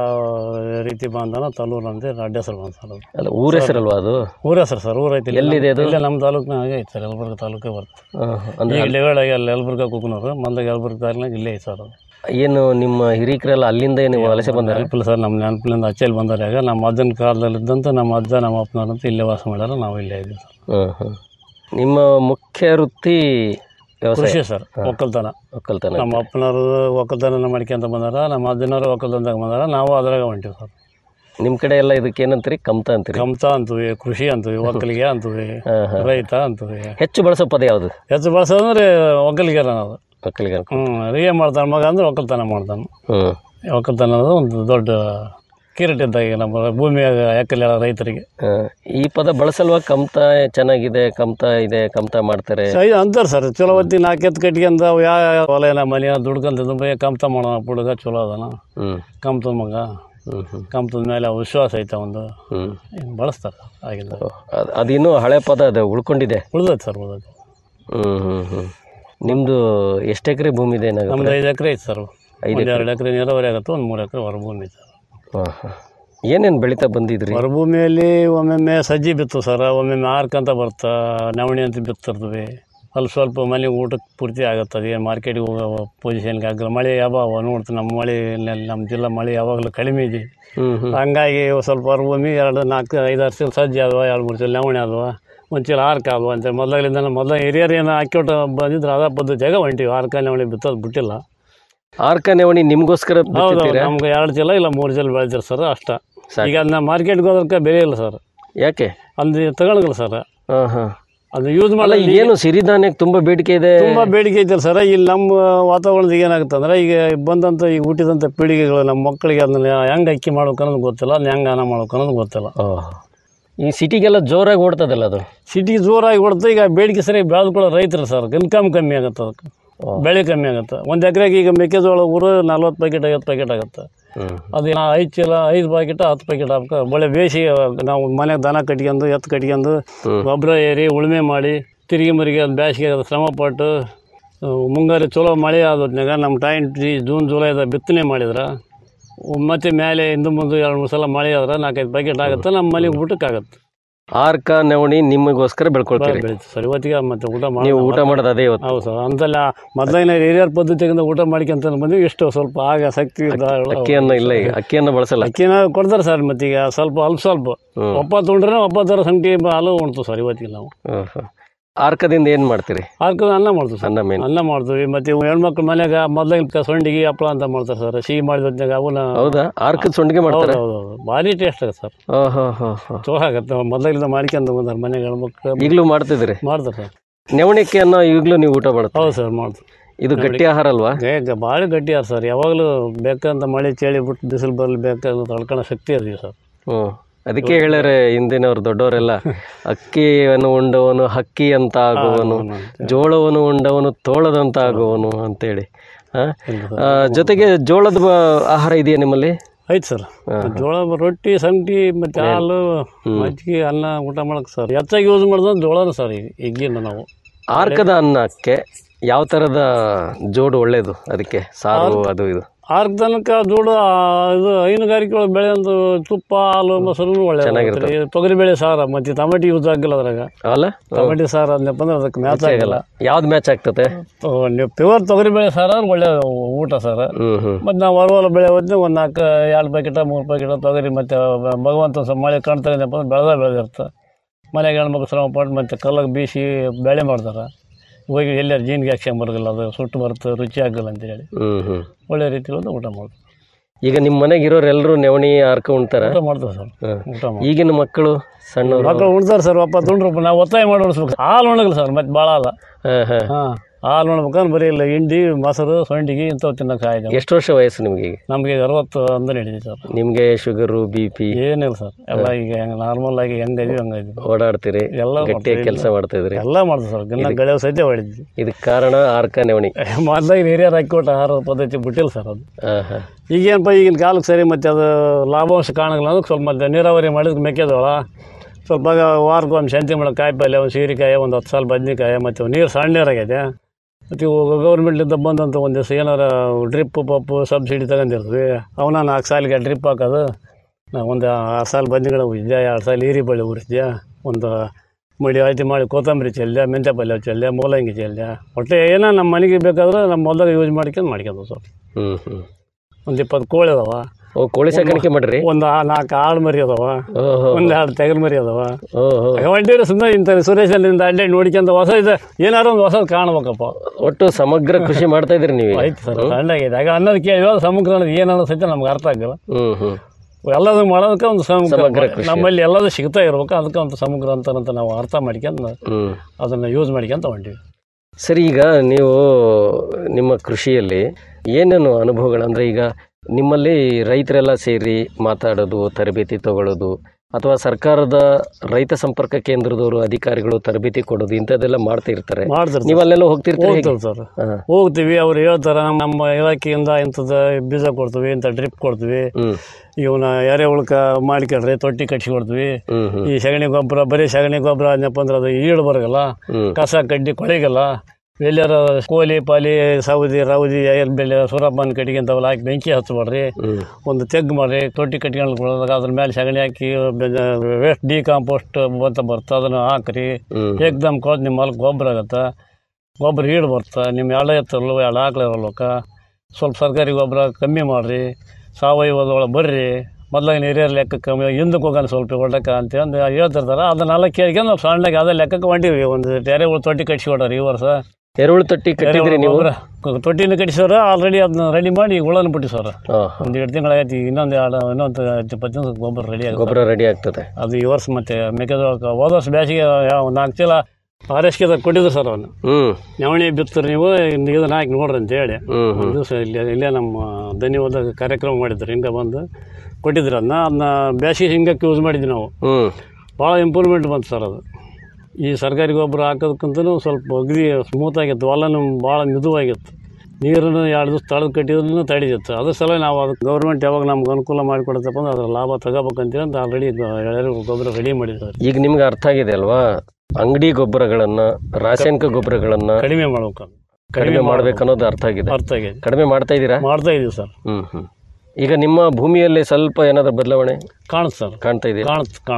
ರೀತಿ ಬಂದನೋ ತಲ್ಲೂರು ಅಂತ ಅಡ್ಡ ಹೆಸರು ಬಂದ ಸರ್ ಅದು
ಅಲ್ಲ ಊರ ಹೆಸರಲ್ವಾ ಅದು
ಊರ ಹೆಸರು ಸರ್ ಊರ ಐತಿ
ಎಲ್ಲಿದೆ ಅದು?
ಇಲ್ಲೇ ನಮ್ಮ ತಾಲೂಕಿನಾಗೆ ಐತೆ ಸರ್ ಯಲಬುರ್ಗ ತಾಲೂಕೇ ಬರುತ್ತೆ
ಆ, ಅಂದ್ರೆ
ಈಗ ಲೆವೆಲ್ ಆಗಿ ಅಲ್ಲಿ ಯಲಬುರ್ಗ ಕುಕ್ನೂರು ಮಂದಾಗ ಯಲಬುರ್ಗ ತಾಲೂಕಿನಾಗ ಇಲ್ಲೇ ಐತೆ ಸರ್ ಅದು
ಏನು ನಿಮ್ಮ ಹಿರೀಕರೆಲ್ಲ ಅಲ್ಲಿಂದ ಏನು ವಲಸೆ ಬಂದಾರೆ
ನೆನಪಿಲ್ಲ ಸರ್ ನಮ್ಮ ನೆನಪಿನಿಂದ ಅಚ್ಚಲ್ಲಿ ಬಂದಾರೆ ಆಗ ನಮ್ಮ ಅಜ್ಜನ ಕಾಲದಲ್ಲಿದ್ದಂತ ನಮ್ಮ ಅಜ್ಜ ನಮ್ಮ ಅಪ್ಪನವ್ರಂತ ಇಲ್ಲೇ ವಾಸ ಮಾಡ್ಯಾರ ನಾವು ಇಲ್ಲೇ ಇದ್ದೀವಿ ಸರ್
ಹ್ಮ್, ಹ್ಮ್. ನಿಮ್ಮ ಮುಖ್ಯ ವೃತ್ತಿ ವ್ಯವಸಾಯ
ಕೃಷಿ ಸರ್ ಒಕ್ಕಲ್ತನ
ಒಕ್ಕಲ್ತನ
ನಮ್ಮ ಅಪ್ಪನವರು ಒಕ್ಕಲ್ತನ ಮಾಡ್ಕೊಂತ ಬಂದಾರ ನಮ್ಮ ಅಜ್ಜನವರು ಒಕ್ಕಲ್ತನದಾಗ ಬಂದಾರ ನಾವು ಅದ್ರಾಗ ಹೊಂಟಿವಿ ಸರ್
ನಿಮ್ಮ ಕಡೆ ಎಲ್ಲ ಇದಕ್ಕೆ ಏನಂತೀರಿ ಕಮ್ತ ಅಂತೀರಿ
ಕಮ್ತ ಅಂತೀವಿ ಕೃಷಿ ಅಂತೀವಿ ಒಕ್ಕಲಿಗೆ ಅಂತೀವಿ
ಹಾ, ಹಾ.
ರೈತ ಅಂತೀವಿ
ಹೆಚ್ಚು ಬಳಸೋ ಪದ ಯಾವುದು
ಹೆಚ್ಚು ಬಳಸೋದಂದ್ರೆ ಒಕ್ಕಲಿಗೆ ನಾವು
ಒಕ್ಕಲಿಗ
ಹ್ಞೂ ಏನು ಮಾಡ್ತಾನೆ ಮಗ ಅಂದ್ರೆ ಒಕ್ಕಲ್ತನ ಮಾಡ್ತಾನೆ
ಹ್ಮ್
ಒಕ್ಕಲ್ತನ ಅನ್ನೋದು ಒಂದು ದೊಡ್ಡ ಕಿರೀಟ ಇದ್ದಾಗ ನಮ್ಮ ಭೂಮಿಯಾಗ ಎಕ್ಕಲ ರೈತರಿಗೆ
ಆ, ಈ ಪದ ಬಳಸಲ್ವಾ ಕಮ್ತ ಚೆನ್ನಾಗಿದೆ ಕಮ್ತ ಇದೆ ಕಮ್ತ ಮಾಡ್ತಾರೆ
ಸೈ ಅಂತಾರೆ ಸರ್ ಚಲೋ ಹೊತ್ತಿ ನಾಲ್ಕೆತ್ತು ಕಟ್ಕೊಂಡ ಅವು ಯಾವ ಯಾವ ಹೊಲನ ಮನೆಯ ದುಡ್ಕೊಂತ ಬೈ ಕಮ್ತ ಮಾಡೋಣ ಹುಡುಗ ಚಲೋ ಅದಾನ
ಹ್ಮ್
ಕಮ್ತದ ಮಗ
ಹ್ಮ್ ಹ್ಮ್
ಕಮ್ತದ ಮೇಲೆ ವಿಶ್ವಾಸ ಐತೆ ಒಂದು
ಹ್ಮ್
ಹಿಂಗ್ ಬಳಸ್ತಾರೆ ಆಗಿಂದ
ಅದ್- ಅದಿನ್ನೂ ಹಳೆ ಪದ ಅದು ಉಳ್ಕೊಂಡಿದೆ
ಉಳ್ದೈತೆ ಸರ್ ಉಳ್ದೈತೆ
ಹ್ಮ್ ಹ್ಮ್ ಹ್ಮ್ ನಿಮ್ದು ಎಷ್ಟು ಎಕರೆ ಭೂಮಿ ಇದೆ
ನಮ್ದು
ಏನಾಗುತ್ತೆ
ಐದು ಎಕರೆ ಐತೆ ಸರ್
ಐದು
ಒಂದು ಎರಡು ಎಕರೆ ನೀರಾವರಿ ಆಗುತ್ತೆ ಒಂದು ಮೂರು ಎಕರೆ ಹೊರಭೂಮಿ ಐತೆ
ಹಾಂ ಹಾಂ ಏನೇನು ಬೆಳೀತಾ ಬಂದಿದ್ರಿ
ಹೊರಭೂಮಿಯಲ್ಲಿ ಒಮ್ಮೊಮ್ಮೆ ಸಜ್ಜಿ ಬಿತ್ತು ಸರ್ ಒಮ್ಮೊಮ್ಮೆ ಆರ್ಕಂತ ಬರ್ತಾ ನವಣಿ ಅಂತ ಬಿತ್ತಿರ್ತೀವಿ ಅಲ್ಲಿ ಸ್ವಲ್ಪ ಮನೆ ಊಟಕ್ಕೆ ಪೂರ್ತಿ ಆಗುತ್ತೆ ಅದು ಏನು ಮಾರ್ಕೆಟಿಗೆ ಹೋಗೋ ಪೊಸಿಷನ್ಗೆ ಆಗಲ್ಲ ಮಳೆ ಯಾವಾಗ ನೋಡ್ತೀವಿ ನಮ್ಮ ಮಳೆ ಇಲ್ಲಿ ನಮ್ಮ ಜಿಲ್ಲಾ ಮಳೆ ಯಾವಾಗಲೂ ಕಡಿಮೆ ಇದೆ
ಹ್ಮ್ ಹ್ಮ್
ಹಂಗಾಗಿ ಸ್ವಲ್ಪ ಹೊರಭೂಮಿ ಎರಡು ನಾಲ್ಕು ಐದಾರು ಚೀಲ ಸಜ್ಜಿ ಆದವ ಎರಡು ಮೂರು ಚೀಲ ನವಣಿ ಆದವ ಒಂದು ಚೀಲ ಆರ್ಕ ಆದವ ಅಂತ ಮೊದಲಾಗಲಿಂದ ಮೊದಲ ಹಿರಿಯರು ಏನು ಹಾಕಿಟ್ಟು ಬಂದಿದ್ರು ಅದ ಪದ್ಧತಿಯಾಗ ಹೊಂಟಿವಿ ಆರ್ಕ ನವಣಿ ಬಿತ್ತೋದು ಬಿಟ್ಟಿಲ್ಲ
ಆರ್ಕ ನೆವಣಿ ನಿಮ್ಗೋಸ್ಕರ
ಹೌದು
ಬಿತ್ತಿದ್ದೀರಾ
ನಮ್ಗೆ ಎರಡು ಚೀಲ ಇಲ್ಲ ಮೂರು ಚೀಲ ಬೆಳೆದಿರು ಸರ್ ಅಷ್ಟ
ಸಾಕು.
ಈಗ ಅದನ್ನ ಮಾರ್ಕೆಟ್ಗೆ ಹೋಗೋದಕ್ಕೆ ಬೆಲೆ ಇಲ್ಲ ಸರ್
ಯಾಕೆ
ಅಲ್ಲಿ ತಗೊಳಗಲ್ಲ ಸರ್
ಹಾಂ ಹಾಂ
ಅದು ಯೂಸ್
ಅಲ್ಲ
ಮಾಡಲ್ಲ
ಏನು ಸಿರಿಧಾನ್ಯಕ್ಕೆ ತುಂಬ ಬೇಡಿಕೆ ಇದೆ
ತುಂಬ ಬೇಡಿಕೆ ಐತೆ ಸರ್ ಇಲ್ಲಿ ನಮ್ಮ ವಾತಾವರಣದ ಏನಾಗುತ್ತೆ ಅಂದ್ರೆ ಈಗ ಬಂದಂಥ ಈಗ ಹುಟ್ಟಿದಂಥ ಪೀಳಿಗೆಗಳು ನಮ್ಮ ಮಕ್ಕಳಿಗೆ ಅದನ್ನ ಹೆಂಗೆ ಅಕ್ಕಿ ಮಾಡ್ಬೇಕು ಅನ್ನೋದು ಗೊತ್ತಿಲ್ಲ ಅದನ್ನ ಹೆಂಗೆ ಅನ್ನ ಮಾಡ್ಬೇಕು ಅನ್ನೋದು ಗೊತ್ತಿಲ್ಲ
ಓಹ್. ಈ ಸಿಟಿಗೆಲ್ಲ ಜೋರಾಗಿ ಓಡ್ತದಲ್ಲ ಅದು
ಸಿಟಿ ಜೋರಾಗಿ ಹೊಡ್ತು ಈಗ ಬೇಡಿಕೆ ಸರಿಯಾಗಿ ಬೆಳೆದುಕೊಳ್ಳೋ ರೈತರು ಸರ್ ಇನ್ಕಮ್ ಕಮ್ಮಿ ಆಗುತ್ತೆ ಅದಕ್ಕೆ ಬೆಳೆ ಕಮ್ಮಿ ಆಗುತ್ತೆ ಒಂದು ಎಕರೆಗೆ ಈಗ ಮೆಕ್ಕೆಜೋಳ ಊರು ನಲ್ವತ್ತು ಪ್ಯಾಕೆಟ್ ಐವತ್ತು ಪ್ಯಾಕೆಟ್ ಆಗುತ್ತೆ
ಹ್ಮ್.
ಅದು ನಾ ಐದು ಚೀಲ ಐದು ಪ್ಯಾಕೆಟ್ ಹತ್ತು ಪ್ಯಾಕೆಟ್ ಹಾಕ ಒಳ್ಳೆ ಬೇಸಿಗೆ ನಾವು ಮನೆಗೆ ದನ ಕಟ್ಕೊಂಡು ಎತ್ತು ಕಟ್ಕೊಂಡು ಗೊಬ್ಬರ ಏರಿ ಉಳುಮೆ ಮಾಡಿ ತಿರುಗಿ ಮರಿಗೆ ಅದು ಬೇಸಿಗೆ ಅದು ಶ್ರಮ ಪಟ್ಟು ಆ, ಮುಂಗಾರು ಚಲೋ ಮಳೆ ಆದೊತ್ನಾಗ ನಮ್ಮ ಟೈಮ್ ಜೂನ್ ಜುಲೈದ ಬಿತ್ತನೆ ಮಾಡಿದ್ರೆ ಮತ್ತೆ ಮೇಲೆ ಹಿಂದೆ ಮುಂದೆ ಎರಡು ಮೂರು ಸಲ ಮಳೆ ಆದ್ರೆ ನಾಲ್ಕೈದು ಪ್ಯಾಕೆಟ್ ಆಗುತ್ತೆ ನಮ್ಮ ಮನೆಗೆ ಊಟಕ್ಕೆ ಆಗುತ್ತೆ
ಆರ್ಕ ನವಣಿ ನಿಮಗೋಸ್ಕರ ಬೆಳ್ಕೊಳ್ತೀರಿ
ಬೆಳೀತು ಸರ್ ಇವತ್ತಿಗೆ ಮತ್ತೆ ಊಟ ಮಾಡಿ
ನೀವು ಊಟ ಮಾಡೋದು ಅದೇ ಇವತ್ತು
ಹೌದು ಸರ್ ಅಂತೆಲ್ಲ ಮೊದಲಿನ ಹಿರಿಯರ ಪದ್ಧತಿಯಿಂದ ಊಟ ಮಾಡ್ಕೊಂತ ಬಂದ್ವಿ ಎಷ್ಟು ಸ್ವಲ್ಪ ಆಗ ಶಕ್ತಿ ಇದ್ದ-
ಅಕ್ಕಿಯನ್ನು ಇಲ್ಲ ಈಗ ಅಕ್ಕಿಯನ್ನು ಬಳಸಲ್ಲ
ಅಕ್ಕಿನ ಕೊಡ್ತಾರೆ ಸರ್ ಮತ್ತೀಗ ಸ್ವಲ್ಪ ಅಲ್ಪ ಸ್ವಲ್ಪ
ಹ್ಮ್.
ಒಪ್ಪತ್ತು ಉಂಡ್ರೆ ಒಪ್ಪತ್ತರ ಸಂಖ್ಯೆ ಹಾಲು ಉಣ್ತು ಸರ್ ಇವತ್ತಿಗೆ ನಾವು
ಹ್ಮ್, ಹ್ಮ್. ಆರ್ಕದಿಂದ ಏನು ಮಾಡ್ತೀರಿ
ಅದಕ್ಕೆ ಅನ್ನ ಮಾಡ್ತೀವಿ ಸರ್
ಅನ್ನ ಮೇನ್
ಅನ್ನ ಮಾಡ್ತೀವಿ ಮತ್ತೆ ಇವು ಹೆಣ್ಮಕ್ಳು ಮನ್ಯಾಗ ಮೊದಲಿನ ಸೊಂಡಿಗೆ ಹಪ್ಪಳ ಅಂತ ಮಾಡ್ತಾರೆ ಸರ್ ಸಿಹಿ ಮಾಡಿದ ಹೊತ್ನ್ಯಾಗ ಅವನ್ನ
ಹೌದಾ ಆರ್ಕದ ಸೊಂಡಿಗೆ ಮಾಡ್ತಾರೆ
ಹೌದು ಹೌದು ಭಾರಿ ಟೇಸ್ಟ್ ಆಗುತ್ತೆ ಸರ್
ಓಹೋ ಹೋ ಹೋ
ಚಲೋ ಆಗತ್ತೆ ಮೊದಲಿಂದ ಮಾಡ್ಕೊಂತ ಬಂದಾರೆ ಮನೆಗೆ ಹೆಣ್ಮಕ್ಳು
ಈಗಲೂ ಮಾಡ್ತಿದ್ರಿ
ಮಾಡ್ತಾರೆ ಸರ್
ನೆವಣಿಕೆ ಅನ್ನೋ ಈಗಲೂ ನೀವು ಊಟ ಮಾಡ್ತೀರಿ
ಹೌದು ಸರ್ ಮಾಡ್ತೀವಿ
ಇದು ಗಟ್ಟಿ ಆಹಾರ ಅಲ್ವಾ
ಏ ಭಾಳ ಗಟ್ಟಿ ಆರ್ ಸರ್ ಯಾವಾಗಲೂ ಬೇಕಂತ ಮಳೆ ಚಳಿ ಬಿಟ್ಟು ಬಿಸಿಲು ಬರಲಿ ಬೇಕಂತ ತಡ್ಕೊಳ್ಳೋ ಶಕ್ತಿ ಅದೀವಿ ಸರ್
ಹ್ಞೂ ಅದಕ್ಕೆ ಹೇಳ್ಯಾರೆ ಹಿಂದಿನವ್ರು ದೊಡ್ಡವರೆಲ್ಲ ಅಕ್ಕಿಯನ್ನು ಉಂಡವನು ಹಕ್ಕಿ ಅಂತ ಆಗುವನು ಜೋಳವನ್ನು ಉಂಡವನು ತೋಳದಂತ ಆಗುವನು ಅಂತೇಳಿ ಆ? ಆ, ಜೊತೆಗೆ ಜೋಳದ ಬ- ಆಹಾರ ಇದೆಯಾ ನಿಮ್ಮಲ್ಲಿ
ಐತೆ ಸರ್ ಜೋಳ ರೊಟ್ಟಿ ಸಂಗಟಿ ಮತ್ತೆ ಹಾಲು ಮಜ್ಜಿಗೆ ಅನ್ನ ಊಟ ಮಾಡಕ್ಕೆ ಸರ್ ಹೆಚ್ಚಾಗಿ ಯೂಸ್ ಮಾಡೋದು ಜೋಳನ ಸರ್ ಈಗ ಈಗಿನ ನಾವು
ಆರ್ಕದ ಅನ್ನಕ್ಕೆ ಯಾವ ಥರದ ಜೋಡು ಒಳ್ಳೇದು ಅದಕ್ಕೆ ಸಾರು ಅದು ಇದು
ಆರ್ಕ ತನಕ ಜೋಳ ಆ, ಇದು ಹೈನುಗಾರಿಕೆ ಒಳಗೆ ಬೆಳೆಯೊಂದು ತುಪ್ಪ ಹಾಲು ಮೊಸರು ಒಳ್ಳೆ
ಚೆನ್ನಾಗಿರ್ತದೆ.
ತೊಗರಿ ಬೇಳೆ ಸಾರ ಮತ್ತೆ ಟಮಾಟಿ ಯೂಸ್ ಆಗಿಲ್ಲ ಅದ್ರಾಗ
ಅಲ್ಲ
ಟಮಾಟಿ ಸಾರು ಅದನ್ನಪ್ಪ ಅಂದ್ರೆ ಅದಕ್ಕೆ ಮ್ಯಾಚ್ ಆಗಲ್ಲ
ಯಾವ್ದು ಮ್ಯಾಚ್ ಆಗ್ತದೆ
ತೊ- ನೀವು ಪ್ಯೂರ್ ತೊಗರಿ ಬೇಳೆ ಸಾರ ಅಂದ್ರೆ ಒಳ್ಳೆ ಊಟ ಸರ್
ಹ್ಮ್ ಹ್ಮ್
ಮತ್ತು ನಾವು ಹೊರವಲ ಬೆಳೆ ಹೊತ್ತು ಒಂದು ನಾಲ್ಕು ಎರಡು ಪ್ಯಾಕೆಟ ಮೂರು ಪ್ಯಾಕೆಟ ತೊಗರಿ ಮತ್ತು ಭಗವಂತ ಸ್ವಲ್ಪ ಮಳೆ ಕಾಣ್ತಾರೆ ಏನಪ್ಪ ಅಂದ್ರೆ ಬೆಳೆದ ಬೆಳೆದಿರುತ್ತೆ ಮನೆಗೆ ಹೆಣ್ಮಕ್ಳು ಶ್ರಮ ಪಟ್ಟು ಮತ್ತು ಕಲ್ಲಾಗ ಬೀಸಿ ಬೆಳೆ ಮಾಡ್ತಾರೆ ಹೋಗಿ ಎಲ್ಲಾರು ಜೀನ್ಗೆ ಹಾಕ್ಸ್ಕೊಂಬರೋದಿಲ್ಲ ಅದು ಸುಟ್ಟು ಬರುತ್ತೆ ರುಚಿ ಆಗಲ್ಲ ಅಂತೇಳಿ
ಹ್ಮ್ ಹ್ಮ್
ಒಳ್ಳೆ ರೀತಿಯಲ್ಲಿ ಒಂದು ಊಟ ಮಾಡ್ತಾರೆ
ಈಗ ನಿಮ್ಮ ಮನೆಗೆ ಇರೋರೆಲ್ಲರೂ ನೆವಣಿ ಆರ್ಕ ಉಣ್ತಾರ
ಊಟ ಮಾಡ್ತಾರೆ ಸರ್
ಹ್ಮ್.
ಊಟ ಮಾಡಿ
ಈಗಿನ ಮಕ್ಕಳು ಸಣ್ಣವರು
ಮಕ್ಕಳು ಉಣ್ತಾರೆ ಸರ್ ಒಪ್ಪ ತುಂಡ್ರು ನಾವು ಒತ್ತಾಯ ಮಾಡಿ ಉಣಿಸ್ಬೇಕು ಹಾಲು ಉಣಗಲ್ಲ ಸರ್ ಮತ್ತೆ ಭಾಳ ಅಲ್ಲ
ಹಾ ಹಾ
ಹಾಂ ಹಾಲು ಉಣ್ಬೇಕಂದ್ರೆ ಬರೀ ಇಲ್ಲ ಹಿಂಡಿ ಮೊಸರು ಸೊಂಡಿಗೆ ಇಂಥವು ತಿನ್ನೋಕೆ ಆಯ್ತು
ಎಷ್ಟು ವರ್ಷ ವಯಸ್ಸು ನಿಮಗೆ ಈಗ
ನಮಗೆ ಅರವತ್ತು ಒಂದು ಹಿಡಿದಿ ಸರ್
ನಿಮಗೆ ಶುಗರು ಬಿ ಪಿ
ಏನಿಲ್ಲ ಸರ್ ಎಲ್ಲ ಈಗ ಹೆಂಗೆ ನಾರ್ಮಲ್ ಆಗಿ ಹೆಂಗೈತಿ ಹಂಗೈತಿ
ಓಡಾಡ್ತೀರಿ
ಎಲ್ಲ
ಗಟ್ಟಿಯಾಗಿ
ಮಾಡ್ತೀವಿ.
ಕೆಲಸ ಮಾಡ್ತಿದ್ರಿ
ಎಲ್ಲ ಮಾಡ್ತೀವಿ ಸರ್ ಗನ್ನ ಗೆಳೆಯ ಸಹಿತ ಹೊಡಿದ್ವಿ
ಇದಕ್ಕೆ ಕಾರಣ ಆರ್ಕ ನೆವಣಿ
ಮೊದಲಾಗಿ ಹಿರಿಯರು ಹಾಕಿಕೊಟ್ಟ ಆಹಾರ ಪದ್ಧತಿ ಬಿಟ್ಟಿಲ್ಲ ಸರ್ ಅದು
ಹಾ ಹಾ
ಈಗೇನಪ್ಪ ಈಗಿನ ಕಾಲಕ್ಕೆ ಸರಿ ಮತ್ತು ಅದು ಲಾಭಾಂಶ ಕಾಣಲ್ಲ ಅದಕ್ಕೆ ಸ್ವಲ್ಪ ಮತ್ತೆ ನೀರಾವರಿ ಮಾಡಿದ್ರೆ ಮೆಕ್ಕೆಜೋಳ ಸ್ವಲ್ಪ ವಾರಕ್ಕೆ ಒಂದು ಶಾಂತಿ ಮಾಡೋ ಕಾಯಿ ಪಲ್ಯ ಒಂದು ಸೀರೆಕಾಯಿ ಒಂದು ಹತ್ತು ಸಾಲ ಬದ್ನೆಕಾಯಿ ಮತ್ತು ನೀರು ಸಣ್ಣ ನೀರಾಗೈತೆ ಮತ್ತು ಇವು ಗೌರ್ಮೆಂಟ್ಲಿಂದ ಬಂದಂಥ ಒಂದು ದಿವಸ ಏನಾರ ಡ್ರಿಪ್ ಪಪ್ಪು ಸಬ್ಸಿಡಿ ತಗೊಂಡಿರ್ತೀವಿ ಅವನ್ನ ನಾಲ್ಕು ಸಾಲಿಗೆ ಡ್ರಿಪ್ ಹಾಕೋದು ನಾವು ಒಂದು ಆರು ಸಾಲ ಬದ್ನೆಗಳು ಉಜ್ಜೆ ಎರಡು ಸಾಲ ಹೀರಿ ಬಳ್ಳಿ ಉರಿಸಿದ್ಯಾ ಒಂದು ಮಡಿ ಆಯ್ತು ಮಾಡಿ ಕೊತ್ತಂಬರಿ ಚೆಲ್ದೆ ಮೆಂತ್ಯ ಪಲ್ಯ ಚೆಲ್ದೆ ಮೂಲಂಗಿ ಚೆಲ್ದೆ ಒಟ್ಟು ಏನೋ ನಮ್ಮ ಮನೆಗೆ ಬೇಕಾದ್ರೆ ನಮ್ಮ ಹೊಲ್ದಾಗ ಯೂಸ್ ಮಾಡ್ಕೊಂಡು ಮಾಡ್ಕೊಂಡು ಸರ್
ಹ್ಮ್ ಹ್ಮ್
ಒಂದು ಇಪ್ಪತ್ತು ಕೋಳಿ ಅದಾವ
ಓ ಕೋಳಿ ಸಾಕಾಣಿಕೆ ಮಾಡ್ರಿ
ಒಂದು ನಾಲ್ಕು ಆಳು ಮರಿ ಅದಾವ
ಓಹೋ
ಒಂದು ಎರಡು ತೆಗಲ್ ಮರಿ ಅದಾವ
ಓಹೋ
ಹೊಂಟಿದ್ರೆ ಸುಮ್ಮನೆ ಇಂಥ ಸುರೇಶಲ್ಲಿಂದ ಅಡ್ಡೆ ನೋಡ್ಕೊಂತ ಹೊಸ ಇದೆ ಏನಾರು ಒಂದು ಹೊಸದು ಕಾಣ್ಬೇಕಪ್ಪ
ಒಟ್ಟು ಸಮಗ್ರ ಕೃಷಿ ಮಾಡ್ತಾ ಇದ್ರಿ ನೀವು
ಆಯ್ತು ಸರ್ ಸಣ್ಣಾಗಿದೆ ಆಗ ಅನ್ನೋದು ಕೇಳಿ ಇವಾಗ ಸಮುದ್ರ ಅನ್ನೋದು ಏನು ಅನ್ನೋದು ಸಹಿತ ನಮ್ಗೆ ಅರ್ಥ ಆಗಲ್ಲ
ಹ್ಮ್ ಹ್ಮ್
ಎಲ್ಲದೂ ಮಾಡೋದಕ್ಕೆ ಒಂದು ಸಮುದ್ರ
ಸಮಗ್ರ ಕೃಷಿ.
ನಮ್ಮಲ್ಲಿ ಎಲ್ಲದೂ ಸಿಗ್ತಾ ಇರ್ಬೇಕು ಅದಕ್ಕೆ ಒಂದು ಸಮುದ್ರ ಅಂತಾರಂತ ನಾವು ಅರ್ಥ ಮಾಡ್ಕೊಂಡು
ಹ್ಮ್
ಅದನ್ನು ಯೂಸ್ ಮಾಡ್ಕೊಂತ ಹೊಂಟಿವಿ
ಸರಿ ಈಗ ನೀವು ನಿಮ್ಮ ಕೃಷಿಯಲ್ಲಿ ಏನೇನು ಅನುಭವಗಳು ಅಂದರೆ ಈಗ ನಿಮ್ಮಲ್ಲಿ ರೈತರೆಲ್ಲ ಸೇರಿ ಮಾತಾಡೋದು ತರಬೇತಿ ತಗೊಳ್ಳೋದು ಅಥವಾ ಸರ್ಕಾರದ ರೈತ ಸಂಪರ್ಕ ಕೇಂದ್ರದವರು ಅಧಿಕಾರಿಗಳು ತರಬೇತಿ ಕೊಡೋದು ಇಂಥದ್ದೆಲ್ಲ ಮಾಡ್ತಾ ಇರ್ತಾರೆ
ಮಾಡ್ತಾರೆ
ನೀವು ಅಲ್ಲೆಲ್ಲ ಹೋಗ್ತಿರ್ತೀರಿ ಹೇಗೆ?
ಹೋಗ್ತೀವಿ ಸರ್
ಹಾ.
ಹೋಗ್ತೀವಿ ಅವ್ರು ಹೇಳ್ತಾರೆ ನಮ್ಮ ನಮ್ಮ ಇಲಾಖೆಯಿಂದ ಇಂಥದ್ದು ಬೀಜ ಕೊಡ್ತೀವಿ ಇಂಥ ಡ್ರಿಪ್ ಕೊಡ್ತೀವಿ
ಹ್ಮ್
ಇವನ್ನ ಎರೆಹುಳ್ಕ ಮಾಡ್ಕೊಳ್ರಿ ತೊಟ್ಟಿ ಕಟ್ಸಿ ಕೊಡ್ತೀವಿ
ಹ್ಮ್ ಹ್ಮ್
ಈ ಸಗಣಿ ಗೊಬ್ಬರ ಬರೀ ಸಗಣಿ ಗೊಬ್ಬರ ಅದನ್ನಪ್ಪ ಅಂದ್ರೆ ಅದು ಈಳು ಬರಗಲ್ಲ
ಹ್ಮ್
ಕಸ ಕಡ್ಡಿ ಕೊಳೆಗಲ್ಲ ಎಲ್ಲಾರ ಕೋಲಿ ಪಾಲಿ ಸೌದಿ ರೌದಿ ಎಲ್ ಬೆಲೆ ಸುರಪ್ಪನ ಕಟ್ಟಿಗೆ ಅಂತವೆಲ್ಲ ಹಾಕಿ ಬೆಂಕಿ ಹಚ್ಚಬೇಡ್ರಿ
ಹ್ಮ್
ಒಂದು ತೆಗ್ ಮಾಡ್ರಿ ತೊಟ್ಟಿ ಕಟ್ಕೊಂಡು ಕೊಡೋದಾಗ ಅದ್ರ ಮೇಲೆ ಸಗಣಿ ಹಾಕಿ ವೇಸ್ಟ್ ಡಿಕಾಂಪೋಸ್ಟ್ ಅಂತ ಬರ್ತದೆ ಅದನ್ನು ಹಾಕ್ರಿ
ಹ್ಮ್
ಏಕ್ದಮ್ ಕೋದ್ ನಿಮ್ಮ ಹೊಲಕ್ಕೆ ಗೊಬ್ಬರ ಆಗತ್ತೆ ಗೊಬ್ಬರ ಈಡು ಬರ್ತದೆ ನಿಮ್ಮ ಎಳೆ ಎತ್ತರಲ್ವ ಎರಡು ಆಕಳ ಇರಲ್ವಕ್ಕ ಸ್ವಲ್ಪ ಸರ್ಕಾರಿ ಗೊಬ್ಬರ ಕಮ್ಮಿ ಮಾಡಿರಿ ಸಾವಯವದೊಳಗೆ ಬರ್ರಿ ಮೊದಲಾಗಿನ ಹಿರಿಯರ ಲೆಕ್ಕ ಕಮ್ಮಿ ಹಿಂದಕ್ಕೆ ಹೋಗೋಣ ಸ್ವಲ್ಪ ಒಳ್ಳಕ್ಕ ಅಂತಂದು ಹೇಳ್ತಿರ್ತಾರೆ ಅದನ್ನೆಲ್ಲ ಕೇಳ್ಕೊಂಡು ನಾವು ಸಣ್ಣಗೆ ಅದೇ ಲೆಕ್ಕಕ್ಕೆ ಹೊಂಟಿವಿ ಒಂದು ಎರೆಹುಳು ತೊಟ್ಟಿ ಕಟ್ಸಿ ಕೊಡೋರು ಈ ವರ್ಷ
ಎರೆಹುಳು ತೊಟ್ಟಿ ಕಟ್ಟಿದ್ರಿ ನೀವು
ಗೊಬ್ಬರ ತೊಟ್ಟಿನ ಕಟ್ಟಿಸೋರು ಆಲ್ರೆಡಿ ಅದನ್ನ ರೆಡಿ ಮಾಡಿ ಉಳನ ಬಿಟ್ಟಿಸೋರು
ಹಾ,
ಒಂದು ಎರಡು ತಿಂಗಳಾಗೈತಿ ಇನ್ನೊಂದು ಎರಡು ಇನ್ನೊಂದು ಇಪ್ಪತ್ತು ದಿವಸ ಗೊಬ್ಬರ ರೆಡಿ ಆಗುತ್ತೆ
ಗೊಬ್ಬರ ರೆಡಿ ಆಗ್ತದೆ
ಅದು ಈ ವರ್ಷ ಮತ್ತೆ ಮೆಕ್ಕೆಜೋಳ ಹೋದ ವರ್ಷ ಬೇಸಿಗೆ ಒಂದು ನಾಲ್ಕು ಚೀಲ ಆರ್ ಎಸ್ ಕೆದಾಗ ಕೊಟ್ಟಿದ್ರು ಸರ್ ಅವನು
ಹ್ಮ್
ನವಣಿ ಬಿತ್ತರು ನೀವು ಇನ್ನು ಇದನ್ನ ಹಾಕಿ ನೋಡ್ರಿ ಅಂತ ಹೇಳಿ
ಹ್ಮ್ ಹ್ಮ್
ಒಂದು ದಿವಸ ಇಲ್ಲಿ ಇಲ್ಲೇ ನಮ್ಮ ಧನ್ಯವಾದ ಕಾರ್ಯಕ್ರಮ ಮಾಡಿದ್ರು ಹಿಂಗೆ ಬಂದು ಕೊಟ್ಟಿದ್ರು ಅದನ್ನ ಅದನ್ನ ಬೇಸಿಗೆ ಹಿಂಗಕ್ಕೆ ಯೂಸ್ ಮಾಡಿದ್ವಿ ನಾವು
ಹ್ಮ್
ಭಾಳ ಇಂಪ್ರೂವ್ಮೆಂಟ್ ಬಂತು ಸರ್ ಅದು ಈ ಸರ್ಕಾರಿ ಗೊಬ್ಬರ ಹಾಕೋದಕ್ಕಂತೂ ಸ್ವಲ್ಪ ಅಗದಿ ಸ್ಮೂತ್ ಆಗಿತ್ತು ಹೊಲನೂ ಭಾಳ ಮಿದುವಾಗಿತ್ತು ನೀರನ್ನು ಎರಡು ದಿವಸ ತಡೆದು ಕಟ್ಟಿದ್ರು ತಡೀತಿತ್ತು ಅದ್ರ ಸಲ ನಾವು ಅದಕ್ಕೆ ಗೌರ್ಮೆಂಟ್ ಯಾವಾಗ ನಮ್ಗೆ ಅನುಕೂಲ ಮಾಡಿಕೊಡುತ್ತಪ್ಪ ಅಂದ್ರೆ ಅದ್ರ ಲಾಭ ತಗೋಬೇಕಂತೇಳಿ ಅಂತ ಆಲ್ರೆಡಿ ಗೊಬ್ಬರ ರೆಡಿ ಮಾಡಿದ್ದಾರೆ
ಈಗ ನಿಮ್ಗೆ ಅರ್ಥ ಆಗಿದೆ ಅಲ್ವಾ ಅಂಗಡಿ ಗೊಬ್ಬರಗಳನ್ನ ರಾಸಾಯನಿಕ ಗೊಬ್ಬರಗಳನ್ನ
ಕಡಿಮೆ ಮಾಡ್ಬೇಕು ಅದು.
ಕಡಿಮೆ ಮಾಡ್ಬೇಕು ಅನ್ನೋದು ಅರ್ಥ ಆಗಿದೆ
ಅರ್ಥ ಆಗಿದೆ
ಕಡಿಮೆ ಮಾಡ್ತಾ ಇದ್ದೀರಾ
ಮಾಡ್ತಾ ಇದೀವಿ ಸರ್
ಹ್ಮ್ ಹ್ಮ್ ಈಗ ನಿಮ್ಮ ಭೂಮಿಯಲ್ಲಿ ಸ್ವಲ್ಪ ಏನಾದರೂ ಬದಲಾವಣೆ
ಕಾಣುತ್ತೆ ಸರ್
ಕಾಣ್ತಾ ಇದೆಯಾ
ಕಾಣುತ್ತೆ ಕಾಣುತ್ತೆ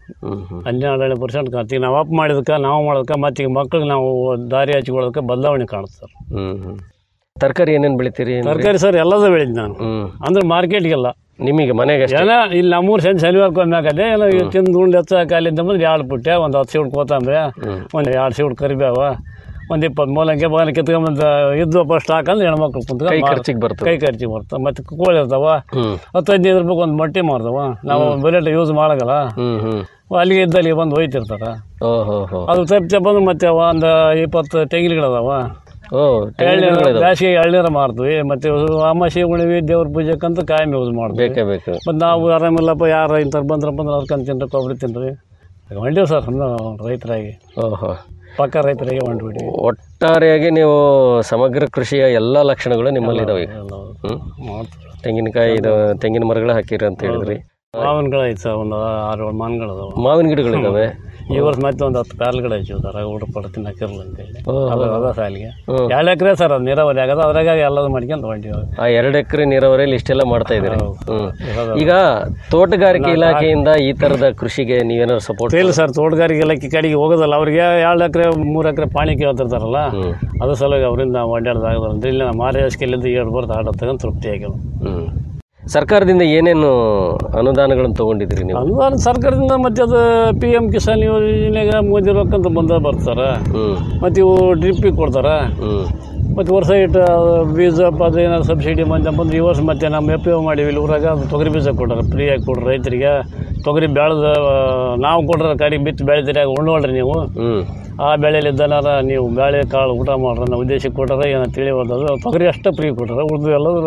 ಹ್ಮ್ ಹ್ಮ್
ಹನ್ನೆರಡು ಹನ್ನೆರಡು ಪರ್ಸೆಂಟ್ ಕಾಣ್ತೀವಿ ನಾವು ಅಪ್ ಮಾಡಿದಕ್ಕೆ ನಾವು ಮಾಡೋದಕ್ಕೆ ಮತ್ತು ಈಗ ಮಕ್ಳಿಗೆ ನಾವು ದಾರಿ ಹಚ್ಕೊಳ್ಳೋದಕ್ಕೆ ಬದಲಾವಣೆ ಕಾಣುತ್ತೆ ಸರ್
ಹ್ಮ್ ಹ್ಮ್ ತರಕಾರಿ ಏನೇನು ಬೆಳಿತೀರಿ ಅಂದ್ರೆ?
ತರಕಾರಿ ಸರ್ ಎಲ್ಲದೂ ಬೆಳೆದು ನಾನು
ಹ್ಮ್
ಅಂದ್ರೆ ಮಾರ್ಕೆಟ್ಗೆಲ್ಲ
ನಿಮಗೆ ಮನೆಗೆ ಅಷ್ಟೇ
ಏನೋ ಇಲ್ಲಿ ನಮ್ಮೂರು ಸೆಂಟ್ ಶನಿವಾರ ಕಮ್ಮಿ ಆಗದೆ ಏನೋ ಈಗ ತಿಂದು ಉಂಡು ಹೆಚ್ಚು ಕಾಲಿಂದ ಬಂದ್ರೆ ಎರಡು ಪುಟ್ಟೆ ಒಂದು ಹತ್ತು ಸೀಡ್ ಕೊತ್ತಂಬರಿ ಒಂದು ಎರಡು ಸೀಡ್ ಕರಿಬೇವ ಒಂದು ಇಪ್ಪತ್ತು ಮೂಲಂಗಿ ಬಾಗಿಲು ಕಿತ್ಕೊಂಬಂದು ಇದ್ದು ಫಸ್ಟ್ ಹಾಕಂದ್ರೆ ಹೆಣ್ಮಕ್ಳು ಕುಂತ್ಕೊಂಡು
ಕೈ
ಮಾರ್-
ಖರ್ಚಿಗೆ ಬರ್ತದೆ.
ಕೈ ಖರ್ಚಿಗೆ ಬರ್ತವೆ ಮತ್ತು ಕೋಳಿ ಇರ್ತಾವ
ಹ್ಮ್
ಹತ್ತು ಹದಿನೈದು ರೂಪಾಯಿ ಒಂದು ಮೊಟ್ಟೆ ಮಾರ್ದವ ನಾವು ಬುಲೆಟ್ ಯೂಸ್ ಮಾಡಲ್ಲ
ಹ್ಮ್ ಹ್ಮ್
ಅಲ್ಲಿಗೆ ಇದ್ದಲ್ಲಿ ಬಂದು ಹೋಯ್ತಿರ್ತಾರ
ಓಹೋ ಹೋ
ಅದು ತಪ್ಪಿತೆ ಬಂದು ಮತ್ತೆ ಅವ ಒಂದು ಇಪ್ಪತ್ತು ತೆಂಗಿನಗಳದಾವ
ಓ
ಎಳ್ನೀರು
ತೆಂಗಿನಗಳಿದಾವೆ.
ಬೇಸಿಗೆ ಎಳ್ನೀರು ಮಾರ್ತೀವಿ ಮತ್ತೆ ಅಮಾಸೆ ಉಣಿವಿ ದೇವ್ರ ಪೂಜೆಕ್ಕಂತ ಕಾಯಂ ಯೂಸ್ ಮಾಡ್ತೀವಿ
ಬೇಕೇ ಬೇಕು
ಮತ್ತು ನಾವು ಆರಾಮಿಲ್ಲಪ್ಪ ಯಾರು ಇಂಥವ್ರು ಬಂದ್ರಪ್ಪ ಅಂದ್ರೆ ಅವ್ರು ತಿನ್ರಿ ಕೊಬ್ಬರಿ ತಿನ್ರಿ ಹೊಂಟೀವಿ ಸರ್ ರೈತರಾಗಿ
ಓಹೋ
ಪಕ್ಕ ರೈತರಾಗಿ ಹೊಂಟ್ಬಿಟ್ಟಿವಿ
ಒಟ್ಟಾರೆಯಾಗಿ ನೀವು ಸಮಗ್ರ ಕೃಷಿಯ ಎಲ್ಲ ಲಕ್ಷಣಗಳು ನಿಮ್ಮಲ್ಲಿ ಇದಾವೆ ಈಗ ಹ್ಮ್
ಮಾಡ್ತೀವಿ
ತೆಂಗಿನಕಾಯಿ ಇದು ತೆಂಗಿನ ಮರಗಳು ಹಾಕಿರಿ ಅಂತ ಹೇಳಿದ್ರಿ
ಮಾವಿನಗಳು ಐತೆ ಸರ್ ಒಂದು ಆರು ಏಳು ಮಾವಿನಗಳು ಅದಾವ
ಮಾವಿನ ಗಿಡಗಳಿದಾವೆ
ಈ ವರ್ಷ ಮತ್ತೆ ಒಂದು ಹತ್ತು ಪ್ಯಾರ್ಲ್ಗಳು ಹಚ್ಚಿವಿ ಸರ್ ಊಟ ಪಡ ತಿನ್ನಕ್ಕಿರಲ್ಲ ಅಂತೇಳಿ
ಓ,
ಅದು ಅದ ಸಾಲಿಗೆ
ಹ್ಮ್.
ಎರಡು ಎಕರೆ ಸರ್ ಅದು ನೀರಾವರಿ ಆಗದ ಅದ್ರಾಗ ಎಲ್ಲದು ಮಾಡ್ಕೊಂಡು ಹೊಂಟೀವಿ
ಆ ಎರಡು ಎಕರೆ ನೀರಾವರಿಯಲ್ಲಿ ಇಷ್ಟೆಲ್ಲ ಮಾಡ್ತಾ ಇದ್ದೀರಿ ಹ್ಮ್
ಹೌದು.
ಈಗ ತೋಟಗಾರಿಕೆ ಇಲಾಖೆಯಿಂದ ಈ ತರದ ಕೃಷಿಗೆ ನೀವೇನಾದ್ರು ಸಪೋರ್ಟ್
ಇಲ್ಲ ಸರ್ ತೋಟಗಾರಿಕೆ ಇಲಾಖೆ ಕಡೆಗೆ ಹೋಗೋದಲ್ಲ ಅವ್ರಿಗೆ ಎರಡು ಎಕರೆ ಮೂರು ಎಕರೆ ಪಾಣಿ ಕೇಳ್ತಿರ್ತಾರಲ್ಲ ಅದ್ರ ಸಲುವಾಗಿ ಅವರಿಂದ ಒಡ್ಡಾಡ್ದಾಗದಂದ್ರೆ ಇಲ್ಲಿ ನಮ್ಮ ಮಾರೇಶ್ಕೆಲ್ಲಿಂದ ಏಳು ಬರ್ದು ಆಟ ತಗೊಂಡು ತೃಪ್ತಿ ಆಗ್ಯಾವ
ಹ್ಮ್ ಸರ್ಕಾರದಿಂದ ಏನೇನು ಅನುದಾನಗಳನ್ನು ತಗೊಂಡಿದ್ದೀರಿ ನೀವು
ಅನುದಾನ ಸರ್ಕಾರದಿಂದ ಮತ್ತೆ ಅದು ಪಿ ಎಮ್ ಕಿಸಾನ್ ಯೋಜನೆಗೆ ಮೋದಿ ರೊಕ್ಕ ಅಂತ ಬಂದ ಬರ್ತಾರೆ
ಹ್ಮ್
ಮತ್ತು ಇವು ಡ್ರಿಪ್ಪಿಗೆ ಕೊಡ್ತಾರೆ
ಹ್ಮ್
ಮತ್ತು ವರ್ಷ ಇಟ್ಟು ಬೀಜ ಅದು ಏನಾದ್ರು ಸಬ್ಸಿಡಿ ಬಂದ ಬಂದ್ರೆ ಈ ವರ್ಷ ಮತ್ತೆ ನಮ್ಮ ಎಫ್ ಮಾಡಿವಿ ಇಲ್ಲಿ ಊರಾಗ ಅದು ತೊಗರಿ ಬೀಜ ಕೊಟ್ಟಾರೆ ಫ್ರೀಯಾಗಿ ಕೊಡ್ರಿ ರೈತರಿಗೆ ತೊಗರಿ ಬೆಳೆದ ನಾವು ಕೊಡ್ರೆ ಕಡೆಗೆ ಬಿತ್ತು ಬೆಳೆದಿರಿ ಉಣ್ಣೋಳ್ರಿ ನೀವು
ಹ್ಮ್
ಆ ಬೆಳೆಯಲ್ಲಿದ್ದನಾರ ನೀವು ಬೇಳೆ ಕಾಳು ಊಟ ಮಾಡ್ರಿ ನಾವು ಉದ್ದೇಶಕ್ಕೆ ಕೊಟ್ಟಾರ ಏನೋ ತಿಳಿಯೋದು ತೊಗರಿ ಅಷ್ಟೇ ಫ್ರೀ ಕೊಟ್ಟಾರ ಉಳಿದು ಎಲ್ಲರೂ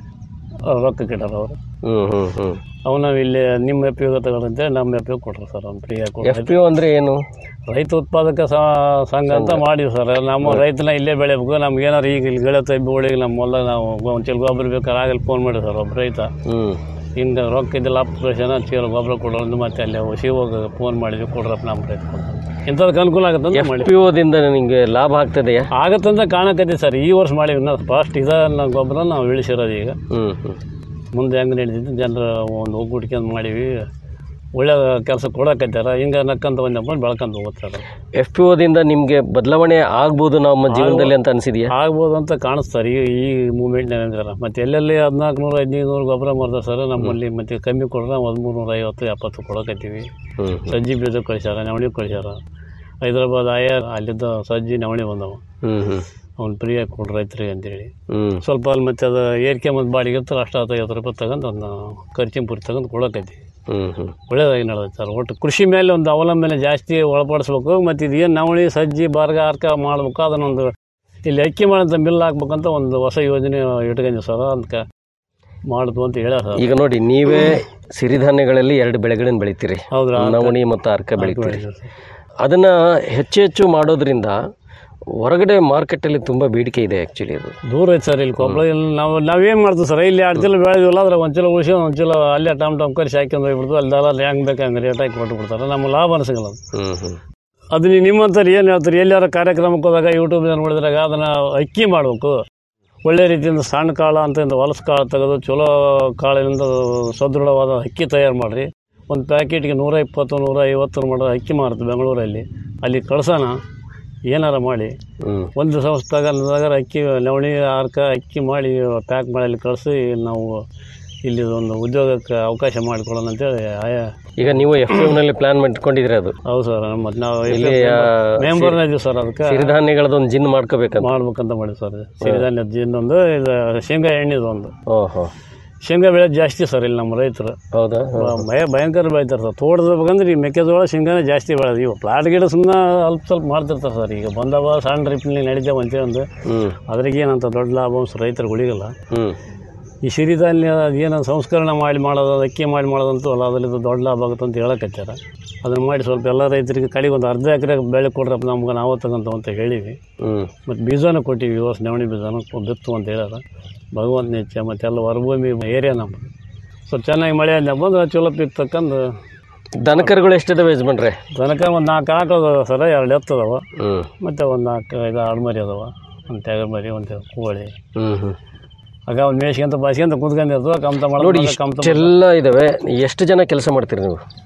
ರೊಕ್ಕ ಕೆಟ್ಟಾರ ಅವರು
ಹ್ಮ್ ಹ್ಮ್ ಹ್ಮ್
ಅವು ನಾವು ಇಲ್ಲಿ ನಿಮ್ಮ ಎಫ್ ಪಿಗೆ ತಗೊಳಂತೇಳಿ ನಮ್ಮ ಎಫ್ ಪಿಗೆ ಕೊಟ್ರು ಸರ್ ಅವ್ನು ಫ್ರೀಯಾಗಿ
ಎಫ್ ಪಿ ಅಂದ್ರೆ ಏನು
ರೈತ ಉತ್ಪಾದಕ ಸ- ಸಂಘ ಅಂತ ಮಾಡಿವಿ ಸರ್ ನಮ್ಮ ರೈತನ ಇಲ್ಲೇ ಬೆಳಿಬೇಕು ನಮ್ಗೆ ಏನಾರು ಈಗ ಇಲ್ಲಿ ಗೆಳೆ ತಬ್ಬಿ ಒಳಗೆ ನಮ್ಮ ಹೊಲ ನಾವು ಒಂದು ಚೀಲ ಗೊಬ್ಬರ ಬೇಕಾದ್ರೆ ಆಗಲಿ ಫೋನ್ ಮಾಡಿ ಸರ್ ಒಬ್ಬ ರೈತ
ಹ್ಮ್
ಹಿಂಗೆ ರೊಕ್ಕ ಇದ್ದಿಲ್ಲ ಆಪ್ರೇಷನ್ ಚೀಲ ಗೊಬ್ಬರ ಕೊಡೋರು ಅಂತ ಮತ್ತೆ ಅಲ್ಲಿ ಶಿವಾಗ ಫೋನ್ ಮಾಡಿದ್ವಿ ಕೊಡ್ರಪ್ಪ ನಮ್ಮ ರೈತ ಕೊಡ್ತಾರೆ ಇಂಥದಕ್ಕೆ ಅನುಕೂಲ ಆಗುತ್ತೆ ಅಂತ
ಎಫ್
ಮಾಡಿ
ಪಿ ಓದಿಂದ ನಿಮಗೆ ಲಾಭ ಆಗ್ತದೆಯಾ
ಆಗತ್ತಂತ ಕಾಣಕತ್ತಿ ಸರ್ ಈ ವರ್ಷ ಮಾಡಿವಿ ನಾವು ಫಸ್ಟ್ ಇದ ನಾವು ಗೊಬ್ಬರ ನಾವು ಇಳಿಸಿರೋದು ಈಗ
ಹ್ಮ್ ಹ್ಮ್
ಮುಂದೆ ಹೆಂಗೆ ನಡೀತಿದ್ದು ಜನರ ಒಂದು ಒಗ್ಗೂಡ್ಕೊಂಡು ಮಾಡೀವಿ ಒಳ್ಳೆ ಕೆಲಸ ಕೊಡಕತ್ತಾರ ಹಿಂಗೆ ನಕ್ಕಂತ ಒಂದಪ್ಪ ಬೆಳ್ಕೊಂತ ಹೋಗ್ತಾರೆ
ಎಫ್ ಪಿ ಓದಿಂದ ನಿಮಗೆ ಬದಲಾವಣೆ ಆಗ್ಬೋದು ನಮ್ಮ ಜೀವನದಲ್ಲಿ ಅಂತ ಅನ್ಸಿದ್ಯಾ
ಆಗ್ಬೋದು ಅಂತ ಕಾಣಿಸ್ತಾರೆ ಈ ಈ ಮೂಮೆಂಟ್ನಾಗ ಮತ್ತೆ ಎಲ್ಲೆಲ್ಲಿ ಹದಿನಾಲ್ಕು ನೂರು ಹದಿನೈದು ನೂರು ಗೊಬ್ಬರ ಮಾಡ್ತಾರೆ ಸರ್ ನಮ್ಮಲ್ಲಿ ಮತ್ತೆ ಕಮ್ಮಿ ಕೊಡ್ರೆ ಹದಿಮೂರು ನೂರ ಐವತ್ತು ಎಪ್ಪತ್ತು ಕೊಡಕತ್ತೀವಿ
ಹ್ಮ್
ಸಜ್ಜಿ ಬೀಜ ಕಳಿಸ್ಯಾರ ನವಣಿ ಕಳಿಸ್ಯಾರ ಹೈದ್ರಾಬಾದ್ ಆಯ ಅಲ್ಲಿದ್ದ ಸಜ್ಜಿ ನವಣಿ ಬಂದವ
ಹ್ಮ್ ಹ್ಮ್
ಅವ್ನು ಫ್ರೀಯಾಗಿ ಕೊಡ್ರಿ ರೈತರಿಗೆ ಅಂತೇಳಿ
ಹ್ಮ್
ಸ್ವಲ್ಪ ಅಲ್ಲಿ ಮತ್ತೆ ಅದು ಏರಿಕೆ ಮತ್ತು ಬಾಡಿಗೆ ಇರ್ತಾರೆ ಅಷ್ಟು ಹತ್ತೈವತ್ತು ರೂಪಾಯಿ ತಗೊಂಡು ಅದನ್ನ ಖರ್ಚಿನ ಪುರಿ ತಗೊಂಡು ಕೊಡಕತ್ತೀವಿ
ಹ್ಮ್ ಹ್ಮ್
ಒಳ್ಳೇದಾಗಿ ನಡೆದೈತೆ ಸರ್ ಒಟ್ಟು ಕೃಷಿ ಮೇಲೆ ಒಂದು ಅವಲಂಬನೆ ಜಾಸ್ತಿ ಒಳಪಡಿಸ್ಬೇಕು ಮತ್ತು ಇದು ಏನು ನವಣಿ ಸಜ್ಜಿ ಬಾರ್ಗ ಅರ್ಕ ಮಾಡ್ಬೇಕು ಅದನ್ನೊಂದು ಇಲ್ಲಿ ಅಕ್ಕಿ ಮಾಡೋಂಥ ಮಿಲ್ ಹಾಕ್ಬೇಕಂತ ಒಂದು ಹೊಸ ಯೋಜನೆ ಇಟ್ಕೊಂಡ್ವಿ ಸರ್ ಅದಕ್ಕೆ ಮಾಡಿದ್ವು ಅಂತ ಹೇಳ್ಯಾರ ಸರ್
ಈಗ ನೋಡಿ ನೀವೇ ಸಿರಿಧಾನ್ಯಗಳಲ್ಲಿ ಎರಡು ಬೆಳೆಗಳನ್ನು ಬೆಳಿತೀರಿ
ಹೌದ್ರಾ?
ನವಣಿ ಮತ್ತು ಅರ್ಕ ಬೆಳಿತೀರಿ
ಬೆಳಿತೀವಿ ಸರ್.
ಅದನ್ನ ಹೆಚ್ಚು ಹೆಚ್ಚು ಮಾಡೋದ್ರಿಂದ ಹೊರಗಡೆ ಮಾರ್ಕೆಟಲ್ಲಿ ತುಂಬ ಬೇಡಿಕೆ ಇದೆ ಆ್ಯಕ್ಚುಲಿ ಅದು
ದೂರ ಐತೆ ಸರ್ ಇಲ್ಲಿ ಕೊಪ್ಪಳ ಇಲ್ಲಿ ನಾವು ನಾವೇನು ಮಾಡ್ತೀವಿ ಸರ್ ಇಲ್ಲಿ ಎರಡು ಚೀಲ ಬೆಳೆದಿವಲ್ಲ ಅದ್ರ ಒಂದು ಚೀಲ ಉಳಿಸಿ ಒಂದು ಚೀಲ ಅಲ್ಲೇ ಟಮ್ ಟಮ್ ಕರ್ಸಿ ಹಾಕ್ಯಂದು ಹೋಗ್ಬಿಡ್ತು ಅಲ್ಲಿ ದಲಾಲ್ ಹೆಂಗೆ ಬೇಕು ಹಂಗೆ ರೇಟ್ ಹಾಕಿ ಕೊಟ್ಟು ಬಿಡ್ತಾರೆ ನಮ್ಮ ಲಾಭ ಅನಿಸಲ್ಲ ಅದು
ಹ್ಮ್ ಹ್ಮ್
ಅದು ನೀವು ನಿಮ್ಮಂಥವ್ರು ಏನು ಹೇಳ್ತಾರೆ ಎಲ್ಲಾರ ಕಾರ್ಯಕ್ರಮಕ್ಕೆ ಹೋದಾಗ ಯೂಟ್ಯೂಬ್ ನೋಡಿದಾಗ ಅದನ್ನು ಅಕ್ಕಿ ಮಾಡಬೇಕು ಒಳ್ಳೆ ರೀತಿಯಿಂದ ಸಣ್ಣ ಕಾಳು ಅಂತ ಇಂದ ಹೊಲಸು ಕಾಳು ತೆಗೆದು ಚಲೋ ಕಾಳಿನಿಂದ ಸದೃಢವಾದ ಅಕ್ಕಿ ತಯಾರು ಮಾಡಿರಿ ಒಂದು ಪ್ಯಾಕೆಟ್ಗೆ ನೂರ ಇಪ್ಪತ್ತು ನೂರ ಐವತ್ತು ಮಾಡೋ ಅಕ್ಕಿ ಮಾರುತ್ತೆ ಬೆಂಗಳೂರಲ್ಲಿ ಅಲ್ಲಿ ಕಳ್ಸೋಣ ಏನಾರ ಮಾಡಿ
ಹ್ಮ್
ಒಂದು ಸಂಸ್ಥೆದಾಗ ಅಕ್ಕಿ ನವಣಿ ಆರ್ಕ ಅಕ್ಕಿ ಮಾಡಿ ಪ್ಯಾಕ್ ಮಾಡಿ ಅಲ್ಲಿ ಕಳಿಸಿ ನಾವು ಇಲ್ಲಿ ಒಂದು ಉದ್ಯೋಗಕ್ಕೆ ಅವಕಾಶ ಮಾಡಿಕೊಡೋಣ ಅಂತೇಳಿ ಆಯಾ
ಈಗ ನೀವು ಎಫ್ ನಲ್ಲಿ ಪ್ಲಾನ್ ಮಾಡ್ಕೊಂಡಿದ್ರಿ ಅದು
ಹೌದು ಸರ್ ಮತ್ತು ನಾವು
ಇಲ್ಲಿ ಆ,
ಮೆಂಬರ್ನ ಇದೀವಿ ಸರ್ ಅದಕ್ಕೆ
ಸಿರಿಧಾನ್ಯಗಳದೊಂದು ಜಿನ್ ಮಾಡ್ಕೋಬೇಕಂತ
ಮಾಡ್ಬೇಕಂತ ಮಾಡಿ ಸರ್ ಸಿರಿಧಾನ್ಯದ ಇನ್ನೊಂದು ಇದು ಶೇಂಗಾ ಎಣ್ಣೆದು ಒಂದು
ಓಹೋ
ಶೇಂಗಾ ಬೆಳೆ ಜಾಸ್ತಿ ಸರ್ ಇಲ್ಲಿ ನಮ್ಮ ರೈತರು
ಹೌದಾ
ಭಯ ಭಯಂಕರ ಬೆಳಿತಾರೆ ಸರ್ ತೋಟದ ಬೇಕಂದ್ರೆ ಈ ಮೆಕ್ಕೆಜೋಳ ಶೇಂಗಾನೇ ಜಾಸ್ತಿ ಬೆಳೆದು ಇವು ಪ್ಲಾಟ್ ಗಿಡ ಸುಮ್ಮನೆ ಅಲ್ಪ ಸ್ವಲ್ಪ ಮಾಡ್ತಿರ್ತಾರೆ ಸರ್ ಈಗ ಬಂದವ ಸಣ್ಣ ರಿಪ್ನಲ್ಲಿ ನಡೀತೇವೆ ಅಂತೇಳಿ ಒಂದು
ಹ್ಮ್
ಅದ್ರಿಗೆ ಏನಂತ ದೊಡ್ಡ ಲಾಭಾಂಶ ರೈತರಿಗೆ ಉಳಿಗಲ್ಲ
ಹ್ಮ್
ಈ ಸಿರಿಧಾನ್ಯ ಏನೋ ಸಂಸ್ಕರಣೆ ಮಾಡಿ ಮಾಡೋದು ಅದು ಅಕ್ಕಿ ಮಾಡಿ ಮಾಡೋದಂತೂ ಅಲ್ಲ ಅದರಿಂದ ದೊಡ್ಡ ಲಾಭ ಆಗುತ್ತೆ ಅಂತ ಹೇಳಕತ್ತಾರ ಅದನ್ನು ಮಾಡಿ ಸ್ವಲ್ಪ ಎಲ್ಲ ರೈತರಿಗೆ ಕಡೆಗೆ ಒಂದು ಅರ್ಧ ಎಕರೆ ಬೆಳೆ ಕೊಡ್ರಪ್ಪ ನಮ್ಗೆ ನಾವು ತಗೊಂತ ಅಂತ ಹೇಳಿವಿ
ಹ್ಮ್
ಮತ್ತು ಬೀಜನೂ ಕೊಟ್ಟಿವಿ ಈ ವರ್ಷ ನವಣಿ ಬೀಜನ ಬಿತ್ತು ಅಂತ ಹೇಳ್ಯಾರ ಭಗವಂತನ ಇಚ್ಛೆ ಮತ್ತು ಎಲ್ಲ ಹೊರಭೂಮಿ ಏರಿಯಾ ನಮ್ಮದು ಸ್ವಲ್ಪ ಚೆನ್ನಾಗಿ ಮಳೆ ಅಂತ ಬಂದ್ರೆ ಚಲೋ ಪಿಕ್ ತಕ್ಕಂದು
ದನಕರುಗಳು ಎಷ್ಟಿದಾವೆ ಯಜಮಾನ್ರೆ
ತನಕ ಒಂದು ನಾಲ್ಕು ಆಕಳು ಅದಾವ ಸರ ಎರಡು ಎತ್ತದವ
ಹ್ಮ್
ಮತ್ತು ಒಂದು ನಾಲ್ಕು ಐದು ಆಡು ಮರಿ ಅದಾವ ಒಂದು ಟಗರ್ ಮರಿ ಒಂದು ಕೋಳಿ
ಹ್ಮ್ ಹ್ಮ್
ಆಗ ಒಂದು ಮೇಸ್ಕೊಂತ ಬಾಸ್ಕೊಂತ ಕುಂತ್ಕೊಂಡಿರ್ತದೆ ಕಮ್ತ
ನೋಡಿ
ಮಾಡೋದು ಕಮ್ತ
ಇಷ್ಟೆಲ್ಲ ಇದಾವೆ ಎಷ್ಟು ಜನ ಕೆಲಸ ಮಾಡ್ತೀರಿ ನೀವು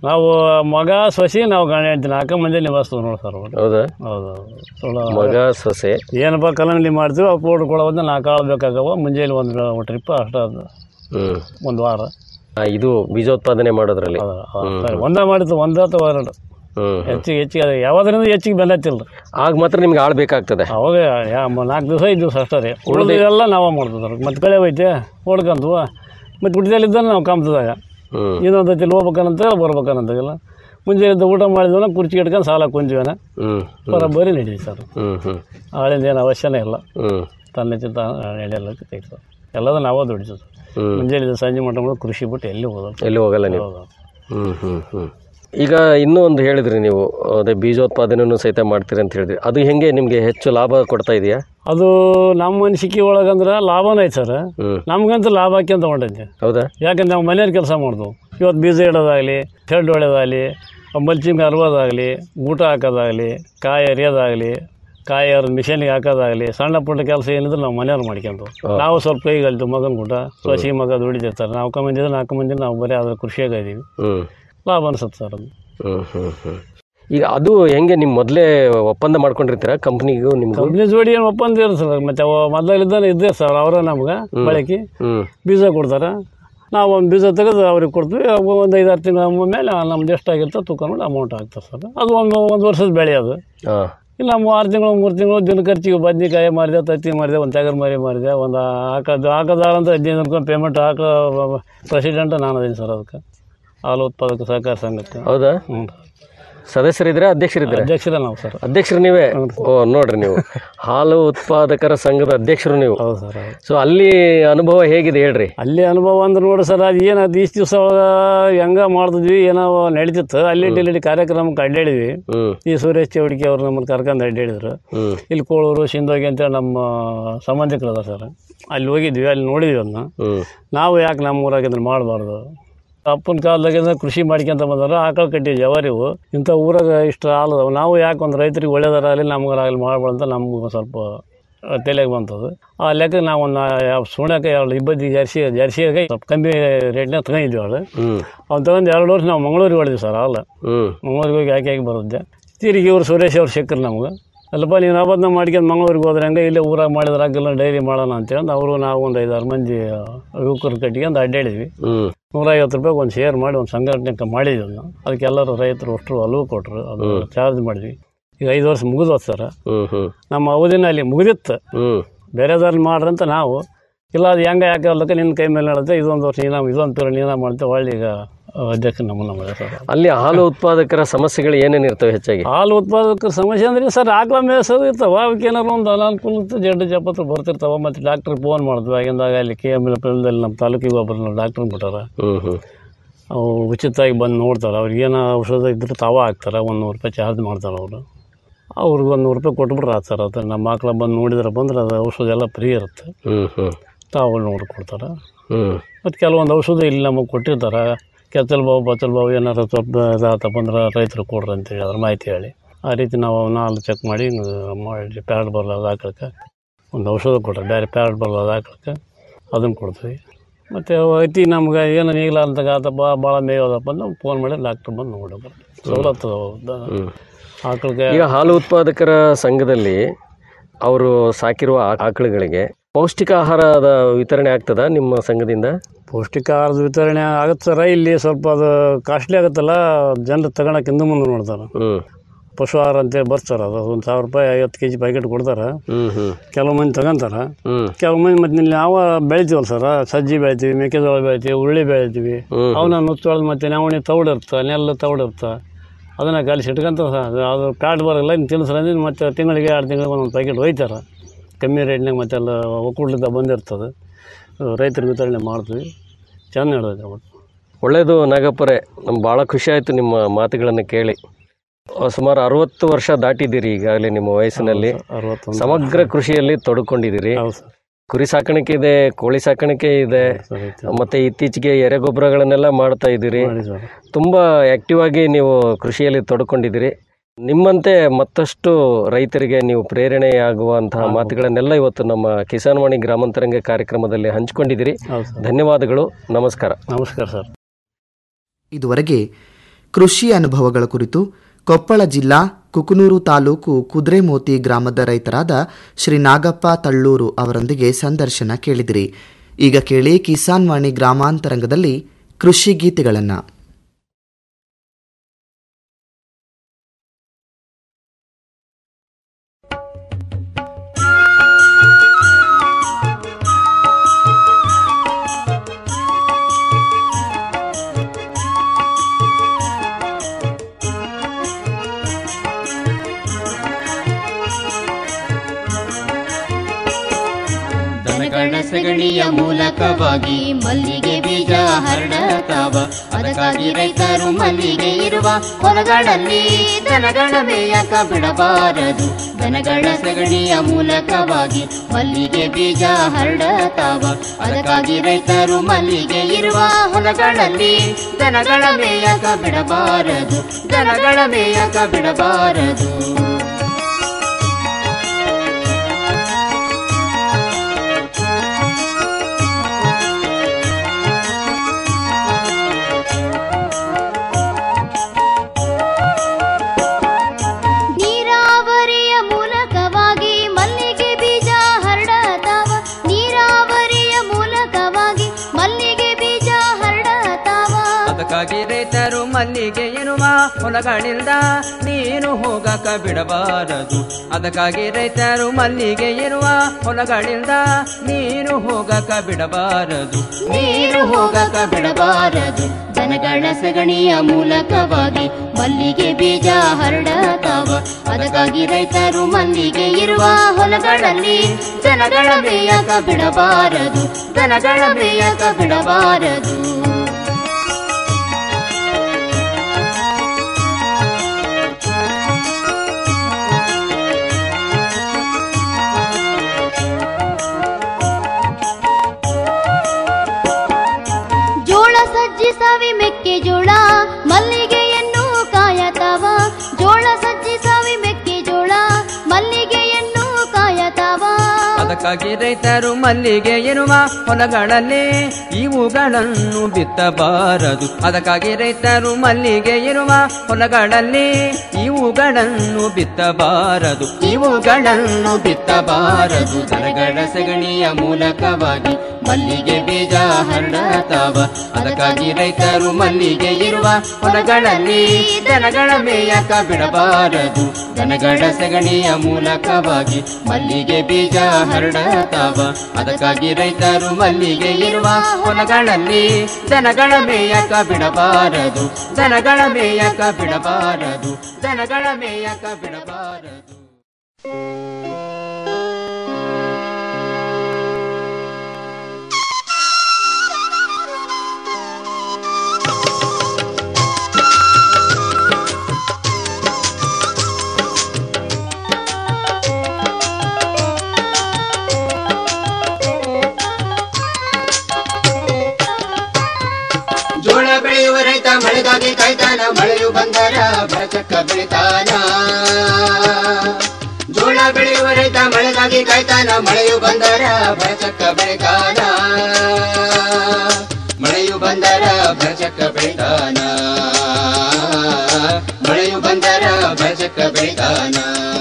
ನಾವು ಮಗ ಸೊಸಿ ನಾವು ಗಂಡ ಹೆಂಡ್ತಿ ನಾಲ್ಕು ಮಂದಿ ನಿವಾಸ್ತೇವೆ ನೋಡಿ ಸರ್ ಒಟ್ಟು.
ಹೌದಾ
ಹೌದು ಹೌದು ಸುಳ್ಳು
ಮಗ ಸೊಸೆ
ಏನಪ್ಪ ಕಲ್ಲಂಗಡಿ ಮಾಡ್ತೀವಿ ಅವು ಪೌಡ್ರ್ ಕೊಡೋದು ನಾಲ್ಕು ಆಳು ಬೇಕಾಗವ ಮುಂಜಾನೆ ಒಂದು ಟ್ರಿಪ್ ಅಷ್ಟ
ಹ್ಮ್
ಒಂದು ವಾರ
ಆ, ಇದು ಬೀಜೋತ್ಪಾದನೆ ಮಾಡೋದ್ರಲ್ಲಿ
ಸರಿ, ಒಂದೇ ಮಾಡಿತ್ತು ಒಂದು ಅಥವಾ ಎರಡು
ಹ್ಮ್
ಹೆಚ್ಚಿಗೆ ಹೆಚ್ಚಿಗೆ ಅದು ಯಾವ್ದ್ರಿಂದ ಹೆಚ್ಚಿಗೆ ಬೆಲ್ಲತ್ತಿಲ್ಲ
ಆಗ ಮಾತ್ರ ನಿಮ್ಗೆ ಆಳ್ ಬೇಕಾಗ್ತದೆ
ಅವಾಗ ಯಾ ನಾಲ್ಕು ದಿವಸ ಐದು ದಿವಸ ಅಷ್ಟೇ ರೀ ಉಳಿದೆಲ್ಲ ನಾವೇ ಮಾಡ್ತಿದ್ರು ಮತ್ತೆ ಕಳೆ ಹೋಯ್ತೆ ಹೊಡ್ಕಂತವ ಮತ್ತು ಹುಟ್ಟಿದಲ್ಲಿದ್ದ ನಾವು ಕಾಮ್ತದಾಗ
ಹ್ಮ್
ಇನ್ನೊಂದು ಹೊತ್ತಿಲ್ಲಿ ಹೋಗ್ಬೇಕನ್ನಂತ ಬರ್ಬೇಕನ್ನಂತಾಗಲ್ಲ ಮುಂಜಾನೆ ಊಟ ಮಾಡಿದ್ವನ ಕುರ್ಚಿ ಇಟ್ಕೊಂಡು ಸಾಲ ಕುಂತೀವನ
ಹ್ಮ್
ಬರೋಬ್ಬರಿ ನಡೀವಿ ಸರ್
ಹ್ಮ್ ಹ್ಮ್
ಆಳಿಂದ ಏನು ಅವಶ್ಯನೇ ಇಲ್ಲ
ಹ್ಮ್
ತನ್ನ ಚಿತ್ತ ನಡೆಯಲ್ಲ ತೆಗಿತದೆ ಎಲ್ಲದೂ ನಾವೇ ದುಡಿಸೋದು
ಹ್ಮ್.
ಮುಂಜಾನೆ ಸಂಜೆ ಮಟ್ಟ ಮಾಡೋದು ಕೃಷಿ ಬಿಟ್ಟು ಎಲ್ಲಿ ಹೋಗೋದು
ಎಲ್ಲಿ ಹೋಗಲ್ಲ ನೀವು
ಹೌದು.
ಹ್ಮ್ ಹ್ಮ್ ಹ್ಮ್ ಈಗ ಇನ್ನೂ ಒಂದು ಹೇಳಿದ್ರಿ ನೀವು ಅದೇ ಬೀಜೋತ್ಪಾದನೆಯನ್ನು ಸಹಿತ ಮಾಡ್ತೀರಿ ಅಂತ ಹೇಳಿದ್ರಿ ಅದು ಹೆಂಗೆ ನಿಮಗೆ ಹೆಚ್ಚು ಲಾಭ ಕೊಡ್ತಾ ಇದೆಯಾ
ಅದು ನಮ್ಮ ಅನಿಸಿಕೆ ಒಳಗಂದ್ರೆ ಲಾಭನೇ ಐತೆ ಸರ್
ಹ್ಮ್
ನಮ್ಗಂತೂ ಲಾಭ ಹಾಕ್ಯಂತ ಹೊಂಟೈತೆ
ಹೌದಾ
ಯಾಕಂದ್ರೆ ನಾವು ಮನೆಯವ್ರ ಕೆಲಸ ಮಾಡ್ದು ಇವತ್ತು ಬೀಜ ಇಡೋದಾಗಲಿ ಶೆಡ್ ಹೊಡೆಯೋದಾಗಲಿ ಮಲ್ಚಿಂಗ್ ಅರ್ಬೋದಾಗಲಿ ಊಟ ಹಾಕೋದಾಗಲಿ ಕಾಯಿ ಅರಿಯೋದಾಗಲಿ ಕಾಯಿ ಅವ್ರ ಮಿಷನ್ಗೆ ಹಾಕೋದಾಗಲಿ ಸಣ್ಣ ಪುಟ್ಟ ಕೆಲಸ ಏನಿದ್ರು ನಾವು ಮನೆಯವ್ರು ಮಾಡ್ಕೊಂಡು ನಾವು ಸ್ವಲ್ಪ ಕೈ ಕಲಿತು ಮಗನ ಊಟ ಸೊಸಿ ಮಗ ದುಡಿದಿರ್ತಾರೆ ನಾಲ್ಕು ಮಂದಿ ಇದ್ರೆ ನಾಲ್ಕು ಮಂದಿ ನಾವು ಬರೀ ಅದ್ರ ಕೃಷಿಯಾಗ ಇದ್ದೀವಿ
ಹ್ಮ್
ಲಾಭ ಅನ್ಸುತ್ತೆ ಸರ್ ಅದು
ಹ್ಮ್ ಹ್ಮ್ ಹ್ಮ್ ಈಗ ಅದು ಹೆಂಗೆ ನಿಮ್ಮ ಮೊದಲೇ ಒಪ್ಪಂದ ಮಾಡ್ಕೊಂಡಿರ್ತೀರಾ ಕಂಪ್ನಿಗೂ ನಿಮ್ಗೂ
ಕಂಪ್ನಿ ಜೋಡಿ ಏನು ಒಪ್ಪಂದ ಇರುತ್ತೆ ಸರ್ ಮತ್ತೆ ಅವ ಮೊದಲಿದ್ದಾನೆ ಇದ್ದೇ ಸರ್ ಅವರ ನಮ್ಗೆ ಬಳಕೆ
ಹ್ಮ್
ಬೀಜ ಕೊಡ್ತಾರೆ ನಾವು ಒಂದು ಬೀಜ ತೆಗೆದು ಅವ್ರಿಗೆ ಕೊಡ್ತೀವಿ ಅವು ಒಂದು ಐದಾರು ತಿಂಗಳ ಮೇಲೆ ನಮ್ದು ಎಷ್ಟಾಗಿರ್ತೋ ತೂಕ ನೋಡಿ ಅಮೌಂಟ್ ಆಗ್ತದೆ ಸರ್ ಅದು ಒಂದು ಒಂದು ವರ್ಷದ ಬೆಳೆ ಅದು
ಹಾ
ಇಲ್ಲ ಮೂ- ಆರು ತಿಂಗಳು ಮೂರು ತಿಂಗಳು ದಿನ ಖರ್ಚಿಗೆ ಬದ್ನಿಕಾಯಿ ಮಾರಿದೆ ತತ್ತಿ ಮಾರಿದೆ ಒಂದು ಟಗರ್ ಮರಿ ಮಾರಿದೆ ಒಂದು ಹಾಕೋದು ಹಾಕೋದಾರ ಅಂತ ಹದಿನೈದು ಅನ್ಕೊಂಡು ಪೇಮೆಂಟ್ ಹಾಕೋ ಪ್ರೆಸಿಡೆಂಟ್ ನಾನು ಅದೀನಿ ಸರ್ ಅದಕ್ಕೆ ಹಾಲು ಉತ್ಪಾದಕ ಸಹಕಾರ ಸಂಘಕ್ಕೆ
ಹೌದಾ
ಹ್ಞೂ
ಸದಸ್ಯರಿದ್ದೀರಾ ಅಧ್ಯಕ್ಷರಿದ್ದೀರಾ
ಅಧ್ಯಕ್ಷರೇ ನಾವು ಸರ್
ಅಧ್ಯಕ್ಷರು ನೀವೇ ಓ ನೋಡ್ರಿ ನೀವು ಹಾಲು ಉತ್ಪಾದಕರ ಸಂಘದ ಅಧ್ಯಕ್ಷರು ನೀವು
ಹೌದು ಸರ್ ಹೌದು
ಸೊ ಅಲ್ಲಿ ಅನುಭವ ಹೇಗಿದೆ ಹೇಳ್ರಿ
ಅಲ್ಲಿ ಅನುಭವ ಅಂದ್ರೆ ನೋಡಿ ಸರ್ ಅದು ಏನು ಅದು ಇಷ್ಟು ದಿವಸ ಹೆಂಗ ಮಾಡ್ತಿದ್ವಿ ಏನೋ ನಡೀತಿತ್ತು ಅಲ್ಲಿ ಇಲ್ಲಿ ಕಾರ್ಯಕ್ರಮಕ್ಕೆ ಅಡ್ಡಾಡಿದ್ವಿ
ಹ್ಮ್
ಈ ಸುರೇಶ್ ಚೌಡಿಕೆ ಅವ್ರು ನಮ್ಮನ್ನು ಕರ್ಕೊಂಡು ಅಡ್ಡಾಡಿದ್ರು
ಹ್ಮ್
ಇಲ್ಲಿ ಕೋಳೂರು ಸಿಂಧೋಗಿ ಅಂತೇಳಿ ನಮ್ಮ ಸಂಬಂಧಿಕರು ಅದ ಸರ್ ಅಲ್ಲಿ ಹೋಗಿದ್ವಿ ಅಲ್ಲಿ ನೋಡಿದ್ವಿ ಅದನ್ನ
ಹ್ಮ್
ನಾವು ಯಾಕೆ ನಮ್ಮ ಊರಾಗಿದ್ರೆ ಮಾಡಬಾರ್ದು ಅಪ್ಪನ ಕಾಲದಾಗಿಂದ ಕೃಷಿ ಮಾಡ್ಕೊಂತ ಬಂದಾರ ಆಕಳು ಕಟ್ಟಿ ಜವಾರಿವು ಇಂಥ ಊರಾಗ ಇಷ್ಟು ಹಾಲು ಅದಾವ. ನಾವು ಯಾಕೆ ಒಂದು ರೈತರಿಗೆ ಒಳ್ಳೇದಾರಾಗಲಿ ನಮ್ಗಾಗಲಿ ಮಾಡ್ಬಾರ್ದು ಅಂತ ನಮ್ಗೆ ಸ್ವಲ್ಪ ತಲೆಗೆ ಬಂತದು ಆ ಲೆಕ್ಕ ನಾವು ಒಂದು ಯಾವ ಸುಣಕ್ಕೆ ಎರಡು ಇಬ್ಬದಿ ಜರ್ಸಿ ಜರ್ಸಿಯಾಗೆ ಸ್ವಲ್ಪ ಕಮ್ಮಿ ರೇಟ್ನಾಗ ತಗೊಂಡಿದ್ವಿ ಅವಳು
ಹ್ಮ್
ಅವ್ನು ತಗೊಂಡು ಎರಡು ವರ್ಷ ನಾವು ಮಂಗಳೂರಿಗೆ ಹೊಡೆದ್ವಿ ಸರ್ ಹಾಲು
ಹ್ಮ್
ಮಂಗಳೂರಿಗೆ ಹೋಗಿ ಹಾಕಿ ಹಾಕಿ ಬರುತ್ತೆ ತಿರುಗಿ ಇವ್ರು ಸುರೇಶ್ ಅವ್ರು ಸಿಕ್ಕರು ನಮ್ಗೆ ಅಲ್ಲಪ್ಪ ನೀವು ಅಬದ್ಧ ಮಾಡ್ಕೊಂಡು ಮಂಗಳೂರಿಗೆ ಹೋದ್ರೆ ಹಂಗೆ ಇಲ್ಲೇ ಊರಾಗ ಮಾಡಿದ್ರೆ ಆಗಿಲ್ಲ ಡೈರಿ ಮಾಡೋಣ ಅಂತೇಳಿ ಅವರು ನಾವು ಒಂದು ಐದಾರು ಮಂದಿ ಯುವಕರು ಕಟ್ಕೊಂಡು ಅಡ್ಡಾಡಿದ್ವಿ
ಹ್ಮ್
ನೂರೈವತ್ತು ರೂಪಾಯಿ ಒಂದು ಶೇರ್ ಮಾಡಿ ಒಂದು ಸಂಘಟನೆ ಮಾಡಿದ್ವಿ ಅದನ್ನ ಅದಕ್ಕೆ ಎಲ್ಲರೂ ರೈತರು ಅಷ್ಟರು ಅಲವು ಕೊಟ್ಟರು ಅದು ಚಾರ್ಜ್ ಮಾಡಿದ್ವಿ ಈಗ ಐದು ವರ್ಷ ಮುಗಿದೋದು ಸರ್
ಹ್ಮ್ ಹ್ಮ್
ನಮ್ಮ ಅವಧಿನ ಅಲ್ಲಿ ಮುಗಿದಿತ್ತು
ಹ್ಮ್
ಬೇರೆದವ್ರನ್ನ ಮಾಡ್ರಂತ ನಾವು ಇಲ್ಲ ಅದು ಹೆಂಗೆ ಯಾಕೆ ಅಲ್ಲಕ್ಕೆ ನಿನ್ನ ಕೈ ಮೇಲೆ ಹೇಳುತ್ತೆ ಇದೊಂದು ವರ್ಷ ನೀನು ಇದೊಂದು ಪೀರಿಯಡ್ ನೀನು ಮಾಡ್ತೆ ಒಳ್ಳೆ ಈಗ ಅಧ್ಯಕ್ಷ ನಮ್ಮನ್ನ ಮಾಡಿದೆ ಸರ್
ಅಲ್ಲಿ ಹಾಲು ಉತ್ಪಾದಕರ ಸಮಸ್ಯೆಗಳು ಏನೇನು ಇರ್ತವೆ ಹೆಚ್ಚಾಗಿ
ಹಾಲು ಉತ್ಪಾದಕರ ಸಮಸ್ಯೆ ಅಂದ್ರೆ ಸರ್ ಆಕಳ ಮೇಸೋದು ಇರ್ತಾವ ಅವಕ್ಕೆ ಏನಾರು ಒಂದು ಅನಾನುಕೂಲ ಇತ್ತು ಜಡ್ಡು ಜಪತ್ರ ಬರ್ತಿರ್ತಾವ ಮತ್ತು ಡಾಕ್ಟ್ರಿಗೆ ಫೋನ್ ಮಾಡಿದ್ವಿ ಆಗಿಂದಾಗ ಅಲ್ಲಿ ಕೆ ಎಮ್ ಎಲ್ ಫೀಲ್ಡಲ್ಲಿ ನಮ್ಮ ತಾಲೂಕಿಗೆ ಒಬ್ಬರು ಡಾಕ್ಟ್ರ್ ಬಿಟ್ಟಾರ
ಹ್ಮ್ ಹ್ಮ್
ಅವು ಉಚಿತವಾಗಿ ಬಂದು ನೋಡ್ತಾರೆ ಅವ್ರಿಗೆ ಏನೋ ಔಷಧ ಇದ್ರೆ ತಾವ ಹಾಕ್ತಾರೆ ಒಂದು ನೂರು ರೂಪಾಯಿ ಚಾರ್ಜ್ ಮಾಡ್ತಾರೆ ಅವರು ಅವ್ರಿಗೆ ಒಂದು ನೂರು ರೂಪಾಯಿ ಕೊಟ್ಬಿಟ್ರೆ ಆತು ಸರ್ ಅದು ನಮ್ಮ ಮಕ್ಳು ಬಂದು ನೋಡಿದ್ರೆ ಬಂದ್ರೆ ಅದು ಔಷಧ ಎಲ್ಲ ಫ್ರೀ ಇರುತ್ತೆ
ಹ್ಮ್ ಹ್ಮ್
ತಾವು ನೋಡಿ ಕೊಡ್ತಾರೆ
ಹ್ಮ್
ಮತ್ತು ಕೆಲವೊಂದು ಔಷಧ ಇಲ್ಲಿ ನಮಗೆ ಕೊಟ್ಟಿರ್ತಾರೆ ಕೆತ್ತಲ್ ಬಾವು ಬತ್ತಲ್ ಬಾವು ಏನಾರು ಸ್ವಲ್ಪ ಇದಾತಪ್ಪ ಅಂದ್ರೆ ರೈತರು ಕೊಡ್ರಿ ಅಂತೇಳಿ ಅದ್ರ ಮಾಹಿತಿ ಹೇಳಿ ಆ ರೀತಿ ನಾವು ಅವನ್ನ ಅಲ್ಲಿ ಚೆಕ್ ಮಾಡಿ ಹಿಂಗೆ ಮಾಡಿ ಪ್ಯಾಡ್ ಬರಲ್ಲ ಹಾಕಕ್ಕೆ ಒಂದು ಔಷಧ ಕೊಟ್ಟರೆ ಬೇರೆ ಪ್ಯಾಡ್ ಬರಲ್ಲ ಹಾಕಕ್ಕೆ ಅದನ್ನು ಕೊಡ್ತೀವಿ ಮತ್ತು ಐತಿ ನಮ್ಗೆ ಏನು ಈಗಲ ಅಂತ ಆತಪ್ಪ ಭಾಳ ಮೇಯೋದಪ್ಪ ಅಂದ್ರೆ ಫೋನ್ ಮಾಡಿ ಡಾಕ್ಟ್ರ್ ಬಂದು ನೋಡೋದು ಸವಲತ್ತು
ಹ್ಮ್
ಆಕಳಿಗೆ
ಈಗ ಹಾಲು ಉತ್ಪಾದಕರ ಸಂಘದಲ್ಲಿ ಅವರು ಸಾಕಿರುವ ಆ- ಆಕಳುಗಳಿಗೆ ಪೌಷ್ಟಿಕ ಆಹಾರದ ವಿತರಣೆ ಆಗ್ತದ ನಿಮ್ಮ ಸಂಘದಿಂದ
ಪೌಷ್ಟಿಕ ಆಹಾರದ ವಿತರಣೆ ಆಗುತ್ತೆ ಸರ ಇಲ್ಲಿ ಸ್ವಲ್ಪ ಅದು ಕಾಸ್ಟ್ಲಿ ಆಗುತ್ತಲ್ಲ ಜನರು ತಗೊಳಕ್ಕೆ ಹಿಂದೆ ಮುಂದೆ ನೋಡ್ತಾರೆ
ಹ್ಮ್
ಪಶು ಆಹಾರ ಅಂತೇಳಿ ಬರ್ತಾರೆ ಅದು ಒಂದು ಸಾವಿರ ರೂಪಾಯಿ ಐವತ್ತು ಕೆ ಜಿ ಪ್ಯಾಕೆಟ್ ಕೊಡ್ತಾರೆ
ಹ್ಮ್ ಹ್ಮ್
ಕೆಲವು ಮಂದಿ ತಗೊಂತಾರೆ
ಹ್ಮ್
ಕೆಲವು ಮಂದಿ ಮತ್ತು ಇಲ್ಲಿ ನಾವು ಬೆಳಿತೀವಲ್ಲ ಸರ್ ಸಜ್ಜಿ ಬೆಳಿತೀವಿ ಮೆಕ್ಕೆಜೋಳ ಬೆಳಿತೀವಿ ಉಳ್ಳಿ ಬೆಳಿತೀವಿ
ಹ್ಮ್.
ಅವನ್ನ ನುಚ್ಚೋಳದ ಮತ್ತೆ ನವಣಿ ತೌಡಿರ್ತ ನೆಲ್ಲು ತೌಡಿರ್ತ ಅದನ್ನು ಕಲಿಸಿ ಇಟ್ಕೊಂತ ಅದು ಪ್ಯಾಟ್ ಬರೋಲ್ಲ ಇನ್ನು ತಿನ್ನಿಸ್ರೆ ಮತ್ತೆ ತಿಂಗಳಿಗೆ ಎರಡು ತಿಂಗಳಿಗೆ ಒಂದೊಂದು ಪ್ಯಾಕೆಟ್ ಒಯ್ತಾರೆ ಕಮ್ಮಿ ರೇಟ್ನಾಗ ಮತ್ತೆಲ್ಲ ಒಕ್ಕೂಟದಿಂದ ಬಂದಿರ್ತದೆ ಅದು ರೈತರಿಗೆ ವಿತರಣೆ ಮಾಡ್ತೀವಿ ಚೆಂದ ನಡೆದೈತೆ ಒಟ್ಟು
ಒಳ್ಳೆಯದು ನಾಗಪ್ಪರೆ ನಮ್ಗೆ ಭಾಳ ಖುಷಿ ಆಯಿತು ನಿಮ್ಮ ಮಾತುಗಳನ್ನು ಕೇಳಿ ಆ, ಸುಮಾರು ಅರವತ್ತು ವರ್ಷ ದಾಟಿದ್ದೀರಿ ಈಗಾಗಲೇ ನಿಮ್ಮ ವಯಸ್ಸಿನಲ್ಲಿ
ಅರವತ್ತೊಂದು
ಸಮಗ್ರ ಕೃಷಿಯಲ್ಲಿ ತೊಡ್ಕೊಂಡಿದ್ದೀರಿ
ಹೌದು ಸರ್
ಕುರಿ ಸಾಕಾಣಿಕೆ ಇದೆ ಕೋಳಿ ಸಾಕಾಣಿಕೆ ಇದೆ
ಸರಿ
ಮತ್ತೆ ಇತ್ತೀಚೆಗೆ ಎರೆಗೊಬ್ಬರಗಳನ್ನೆಲ್ಲ ಮಾಡ್ತಾ ಇದ್ದೀರಿ
ಮಾಡಿ ಸರ್
ತುಂಬಾ ಆಕ್ಟಿವ್ ಆಗಿ ನೀವು ಕೃಷಿಯಲ್ಲಿ ತೊಡ್ಕೊಂಡಿದ್ದೀರಿ ನಿಮ್ಮಂತೆ ಮತ್ತಷ್ಟು ರೈತರಿಗೆ ನೀವು ಪ್ರೇರಣೆಯಾಗುವಂತಹ ಮಾತುಗಳನ್ನೆಲ್ಲ ಇವತ್ತು ನಮ್ಮ ಕಿಸಾನ್ ವಾಣಿ ಗ್ರಾಮಾಂತರಂಗ ಕಾರ್ಯಕ್ರಮದಲ್ಲಿ ಹಂಚಿಕೊಂಡಿದ್ದೀರಿ
ಹೌದು ಸರ್
ಧನ್ಯವಾದಗಳು ನಮಸ್ಕಾರ
ನಮಸ್ಕಾರ ಸರ್
ಇದುವರೆಗೆ ಕೃಷಿ ಅನುಭವಗಳ ಕುರಿತು ಕೊಪ್ಪಳ ಜಿಲ್ಲಾ ಕುಕನೂರು ತಾಲೂಕು ಕುದ್ರೆಮೋತಿ ಗ್ರಾಮದ ರೈತರಾದ ಶ್ರೀ ನಾಗಪ್ಪ ತಳ್ಳೂರು ಅವರೊಂದಿಗೆ ಸಂದರ್ಶನ ಕೇಳಿದಿರಿ ಈಗ ಕೇಳಿ ಕಿಸಾನ್ ವಾಣಿ ಗ್ರಾಮಾಂತರಂಗದಲ್ಲಿ ಕೃಷಿ ಗೀತೆಗಳನ್ನು
ದನಗಳ ಸಗಣಿಯ ಮೂಲಕವಾಗಿ ಮಲ್ಲಿಗೆ ಬೀಜ ಹರಡತಾವ ಅದಕ್ಕಾಗಿ ರೈತರು ಮಲ್ಲಿಗೆ ಇರುವ ಹೊಲಗಳಲ್ಲಿ ದನಗಳ ಮೇಯಕ ಬಿಡಬಾರದು ದನಗಳ ಸಗಣಿಯ ಮೂಲಕವಾಗಿ ಮಲ್ಲಿಗೆ ಬೀಜ ಹರಡತಾವ ಅದಕ್ಕಾಗಿ ರೈತರು ಮಲ್ಲಿಗೆ ಇರುವ ಹೊಲಗಳಲ್ಲಿ ದನಗಳ ಮೇಯಕ ಬಿಡಬಾರದು ದನಗಳ ಮೇಯಕ ಬಿಡಬಾರದು
ನೀರಾವರಿಯ ಮೂಲಕವಾಗಿ ಮಲ್ಲಿಗೆ ಬೀಜ ಹರಡತಾವ ನೀರಾವರಿಯ ಮೂಲಕವಾಗಿ ಮಲ್ಲಿಗೆ ಬೀಜ ಹರಡತಾವ
ಅದಕ್ಕಾಗಿ ರೈತರು ಮಲ್ಲಿಗೆ ಎನ್ನುವ ಹೊಲಗಳಿಂದ ನೀನು ಹೋಗಕ ಬಿಡಬಾರದು ಅದಕ್ಕಾಗಿ ರೈತರು ಮಲ್ಲಿಗೆ ಎನ್ನುವ ಹೊಲಗಳಿಂದ ನೀನು ಹೋಗಕ ಬಿಡಬಾರದು
ನೀರು ಹೋಗಕ ಬಿಡಬಾರದು ದನಗಳ ಸಗಣಿಯ ಮೂಲಕವಾಗಿ ಮಲ್ಲಿಗೆ ಬೀಜ ಹರಡತಾವ ಅದಕ್ಕಾಗಿ ರೈತರು ಮಲ್ಲಿಗೆ ಇರುವ ಹೊಲಗಳಲ್ಲಿ ದನಗಳ ಮೇಯಕ ಬಿಡಬಾರದು ದನಗಳ ಮೇಯಕ ಬಿಡಬಾರದು
ಜೋಳ ಸಜ್ಜಿ ಸವಿ ಮೆಕ್ಕೆಜೋಳ ಮಲ್ಲಿಗೆಯನ್ನು ಕಾಯತಾವ ಜೋಳ ಸಜ್ಜಿ ಸವಿ ಮೆಕ್ಕೆಜೋಳ ಮಲ್ಲಿಗೆಯನ್ನು ಕಾಯತಾವ
ಅದಕ್ಕಾಗಿ ರೈತರು ಮಲ್ಲಿಗೆ ಎನ್ನುವ ಹೊಲಗಳಲ್ಲಿ ಇವುಗಳನ್ನು ಬಿತ್ತಬಾರದು ಅದಕ್ಕಾಗಿ ರೈತರು ಮಲ್ಲಿಗೆ ಎನ್ನುವ ಹೊಲಗಳಲ್ಲಿ ಇವುಗಳನ್ನು ಬಿತ್ತಬಾರದು
ಇವುಗಳನ್ನು ಬಿತ್ತಬಾರದು ದನಗಳ ಸಗಣಿಯ ಮೂಲಕವಾಗಿ ಮಲ್ಲಿಗೆ ಬೀಜ ಹರಡತಾವ ಅದಕ್ಕಾಗಿ ರೈತರು ಮಲ್ಲಿಗೆ ಇರುವ ಹೊಲಗಳಲ್ಲಿ ದನಗಳ ಮೇಯಕ ಬಿಡಬಾರದು ದನಗಳ ಸಗಣಿಯ ಮೂಲಕವಾಗಿ ಮಲ್ಲಿಗೆ ಬೀಜ ಹರಡತಾವ ಅದಕ್ಕಾಗಿ ರೈತರು ಮಲ್ಲಿಗೆ ಇರುವ ಹೊಲಗಳಲ್ಲಿ ದನಗಳ ಮೇಯಕ ಬಿಡಬಾರದು ದನಗಳ ಮೇಯಕ ಬಿಡಬಾರದು ದನಗಳ ಮೇಯಕ ಬಿಡಬಾರದು ಜೋಳ ಬೆಳೆಯುವ ರೈತ ಮಳೆಗಾಗಿ ಕಾಯ್ತಾನ ಮಳೆಯು ಬಂದರ ಬರಚಕ್ಕ ಬೆಳಿತಾನ ಜೋಳ ಬೆಳೆಯುವ ರೈತ ಮಳೆಗಾಗಿ ಕಾಯ್ತಾನ ಮಳೆಯು ಬಂದರ ಬರಚಕ್ಕ ಬೆಳಿತಾನ ಮಳೆಯು ಬಂದರ ಬರಚಕ್ಕ ಬೆಳಿತಾನ ಮಳೆಯು ಬಂದರ ಬರಚಕ್ಕ ಬೆಳಿತಾನ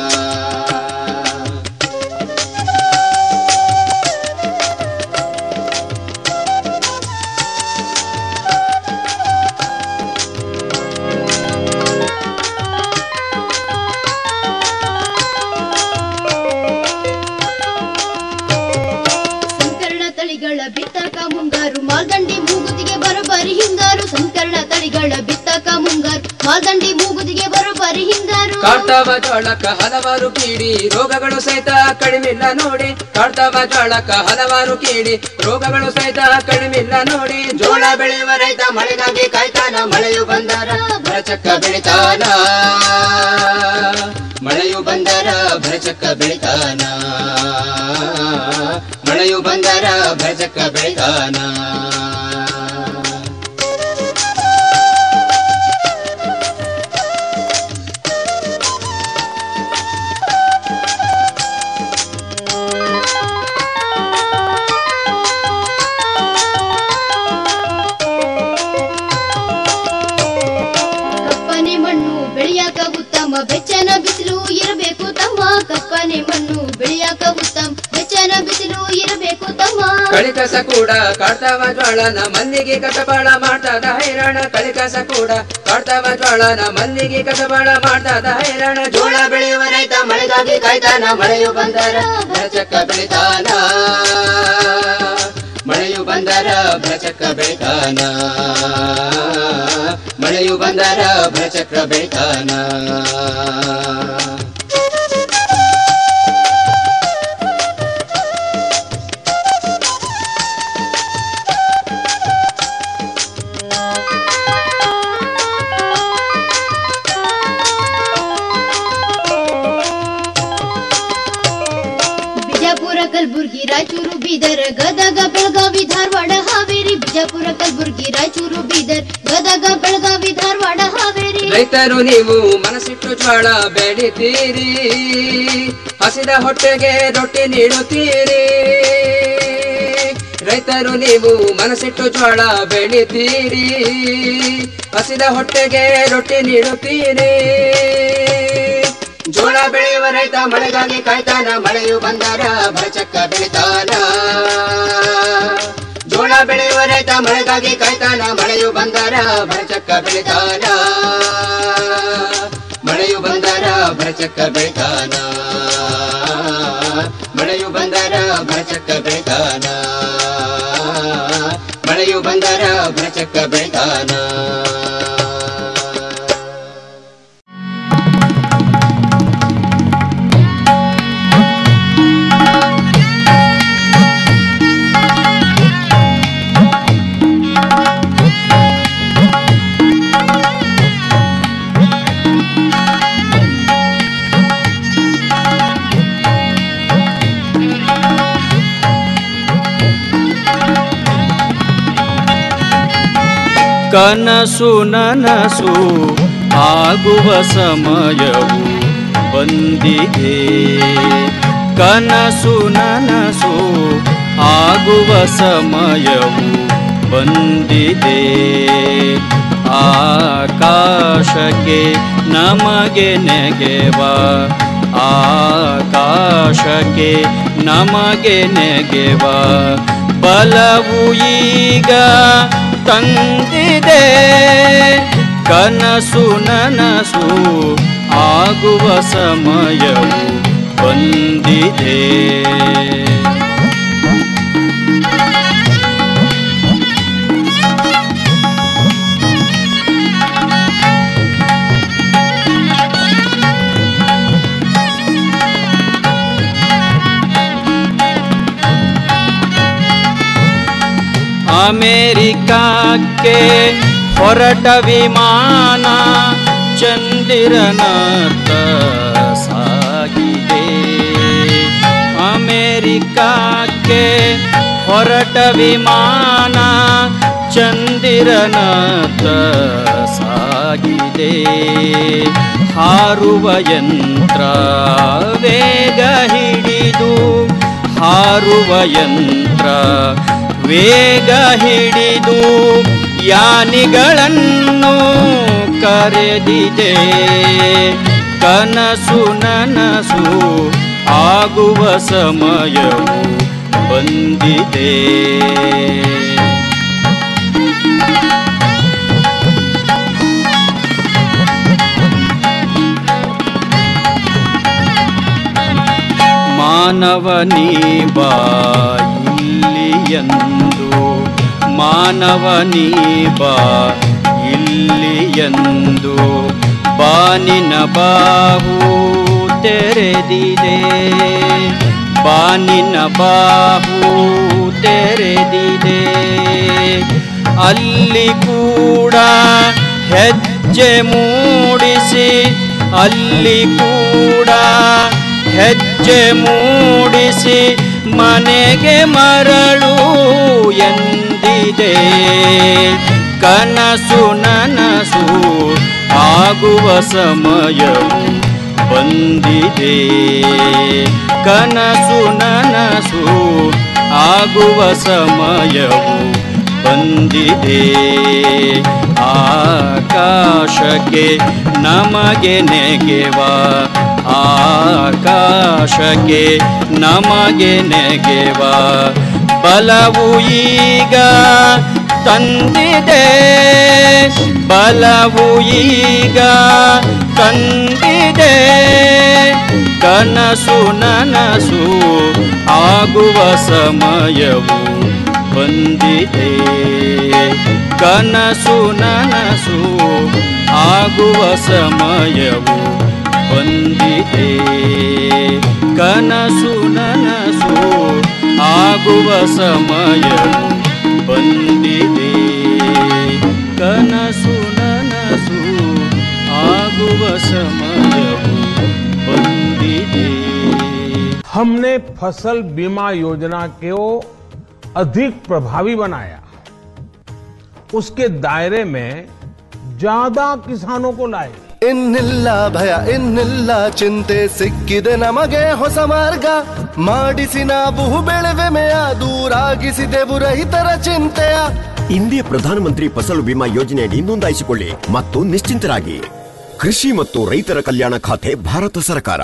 ಸಂಕರಣ ತಳಿಗಳ ಬಿತ್ತಕ ಮುಂಗಾರು ಮಾಲ್ದಂಡಿ ಮೂಗುತಿಗೆ ಬರೋಬ್ಬರಿ ಹಿಂಗಾರು ಸಂಕರಣ ತಳಿಗಳ ಬಿತ್ತಕ ಮುಂಗಾರು ಮಾಲ್ದಂಡಿ ಮೂಗುತಿಗೆ ಬರೋಬ್ಬರಿ ಹಿಂಗಾರು
ಕಾಡ್ತಾವ ಜೋಳಕ್ಕ ಹಲವಾರು ಕೀಡಿ ರೋಗಗಳು ಸಹಿತ ಕಡಿಮಿಲ್ಲ ನೋಡಿ ಕಾಡ್ತಾವ ಜೋಳಕ್ಕ ಹಲವಾರು ಕೀಡಿ ರೋಗಗಳು ಸಹಿತ ಕಡಿಮಿಲ್ಲ ನೋಡಿ
ಜೋಳ ಬೆಳೆಯುವ ರೈತ ಮಳೆಗಾಗಿ ಕಾಯ್ತಾನ ಮಳೆಯು ಬಂದರ ಭರಚಕ್ಕ ಬೆಳಿತಾನ ಮಳೆಯು ಬಂದರ ಭರಚಕ್ಕ ಬೆಳಿತಾನ ಮಳೆಯು ಬಂದರ ಭರಚಕ್ಕ ಬೆಳಿತಾನ
ಕಪ್ಪನೆ ಮಣ್ಣು ಬೆಳೆಯಾಕ ಉತ್ತಮ ಬೆಚ್ಚನ ಬಿಸಿಲು ಇರಬೇಕು ತಮ್ಮ
ಕಳಿಕಸ ಕೂಡ ಕಾಡ್ತಾವ ಜ್ವಾಳನ ಮಲ್ಲಿಗೆ ಕಸಬಾಳ ಮಾಡ್ತದ ಹೈರಾಣ ಕಳಿಕಸ ಕೂಡ ಕಾಡ್ತಾವ ಜ್ವಾಳನ ಮಲ್ಲಿಗೆ ಕಸಬಾಳ ಮಾಡ್ತದ ಹೈರಾಣ ಜೋಳ ಬೆಳೆಯುವ ರೈತ ಮಳೆಗಾಗಿ ಕಾಯ್ತಾನ ಮಳೆಯು ಬಂದರ ಭರಚಕ್ಕ ಬೆಳಿತಾನ ಮಳೆಯು ಬಂದರ ಭರಚಕ್ಕ ಬೆಳಿತಾನ ಮಳೆಯು ಬಂದರ ಭರಚಕ್ರ ಬೆಳಿತಾನ
ಬಿಜಾಪುರ ಕಲಬುರ್ಗಿ ರಾಯಚೂರು ಬೀದರ್ ಗದಗ ಬೆಳಗಾವಿ ಧಾರವಾಡ ಹಾವೇರಿ ಬಿಜಾಪುರ ಕಲಬುರ್ಗಿ ರಾಯಚೂರು ಬೀದರ್ ಗದಗ ಬೆಳಗಾವಿ ಧಾರವಾಡ ಹಾವೇರಿ
ರೈತರು ನೀವು ಮನಸ್ಸಿಟ್ಟು ಜ್ವಾಳ ಬೆಳಿತೀರಿ ಹಸಿದ ಹೊಟ್ಟೆಗೆ ರೊಟ್ಟಿ ನೀಡುತ್ತೀರಿ ರೈತರು ನೀವು ಮನಸ್ಸಿಟ್ಟು ಜ್ವಾಳ ಬೆಳಿತೀರಿ ಹಸಿದ ಹೊಟ್ಟೆಗೆ ರೊಟ್ಟಿ ನೀಡುತ್ತೀರಿ ಜೋಳ ಬೆಳೆಯುವ ರೈತ ಮಳೆಗಾಗಿ ಕಾಯ್ತಾನ ಮಳೆಯು ಬಂದರ ಭರಚಕ್ಕ ಬೆಳಿತಾನ ಜೋಳ ಬೆಳೆಯುವ ರೈತ ಮಳೆಗಾಗಿ ಕಾಯ್ತಾನ ಮಳೆಯು ಬಂದರ ಭರಚಕ್ಕ ಬೆಳಿತಾನ ಮಳೆಯು ಬಂದರ ಭರಚಕ್ಕ ಬೆಳಿತಾನ ಮಳೆಯು ಬಂದರ ಭರಚಕ್ಕ ಬೆಳಿತಾನ ಮಳೆಯು ಬಂದರ ಭರಚಕ್ಕ ಬೆಳಿತಾನ
ಕನಸು ನನಸು ಆಗುವ ಸಮಯವು ಬಂದಿದೆ ಕನಸು ನನಸು ಆಗುವ ಸಮಯವು ಬಂದಿದೆ ಆಕಾಶಕ್ಕೆ ನಮಗೆ ನೆಗೆವ ಆಕಾಶಕ್ಕೆ ನಮಗೆ ನೆಗೆವ ಬಲವು ಈಗ ತಂದಿದೆ ಕನಸು ನನಸು ಆಗುವ ಸಮಯವು ಬಂದಿದೆ ಅಮೇರಿಕಕ್ಕೆ ಹೊರಟ ವಿಮಾನ ಚಂದಿರನತ್ತ ಸಾಗಿದೆ ಅಮೇರಿಕಕ್ಕೆ ಹೊರಟ ವಿಮಾನ ಚಂದಿರನತ್ತ ಸಾಗಿದೆ ಹಾರುವ ಯಂತ್ರ ವೇಗ ಹಿಡಿದು ಹಾರುವ ಯಂತ್ರ ವೇಗ ಹಿಡಿದು ಯಾನಿಗಳನ್ನು ಕರೆದಿದೆ ಕನಸು ನನಸು ಆಗುವ ಸಮಯವು ಬಂದಿದೆ ಮಾನವನೀ ಬಾ ಇಲ್ಲಿಯಂದು ಮಾನವನೀ ಬಾ ಇಲ್ಲಿಯಂದು ಬಾನಿನ ಬಾವು ತೆರೆದಿದೆ ಬಾನಿನ ಬಾವು ತೆರೆದಿದೆ ಅಲ್ಲಿ ಕೂಡ ಹೆಜ್ಜೆ ಮೂಡಿಸಿ ಅಲ್ಲಿ ಕೂಡ ಹೆಜ್ಜೆ ಮೂಡಿಸಿ ಮನೆಗೆ ಮರಳು ಎಂದಿದೆ ಕನಸು ನನಸು ಆಗುವ ಸಮಯವು ಬಂದಿದೆ ಕನಸು ನನಸು ಆಗುವ ಸಮಯವು ಬಂದಿದೆ ಆಕಾಶಕ್ಕೆ ನಮಗೆ ನೆಗೆವ ಆಕಾಶಕ್ಕೆ ನಾಶಕ್ಕೆ ನಮಗೆ ನೆಗೆವ ಬಲವು ಈಗ ತಂದಿದೆ ಬಲವು ಈಗ ತಂದಿದೆ ಕನಸು ನನಸು ಆಗುವ ಸಮಯವು ಬಂದಿದೆ ಕನಸು ನನಸು ಆಗುವ ಸಮಯವು ಬಂದಿದೆ ಕನಸು ನನಸು ಆಗುವ ಸಮಯವು ಬಂದಿದೆ ಕನಸು ನನಸು ಆಗುವ ಸಮಯವು ಬಂದಿದೆ
हमने फसल बीमा योजना को अधिक प्रभावी बनाया उसके दायरे में ज्यादा किसानों को लाए
ಇನ್ನಿಲ್ಲ ಭಯ ಇನ್ನಿಲ್ಲ ಚಿಂತೆ ಸಿಕ್ಕಿದೆ ನಮಗೆ ಹೊಸ ಮಾರ್ಗ ಮಾಡಿಸಿ ನಾವು ಬೆಳೆವೆಮೆಯ ದೂರಾಗಿಸಿದೆವು ರೈತರ ಚಿಂತೆಯ
ಇಂದಿಯ ಪ್ರಧಾನಮಂತ್ರಿ ಫಸಲು ಬಿಮಾ ಯೋಜನೆಯಡಿ ನೋಂದಾಯಿಸಿಕೊಳ್ಳಿ ಮತ್ತು ನಿಶ್ಚಿಂತರಾಗಿ ಕೃಷಿ ಮತ್ತು ರೈತರ ಕಲ್ಯಾಣ ಖಾತೆ ಭಾರತ ಸರ್ಕಾರ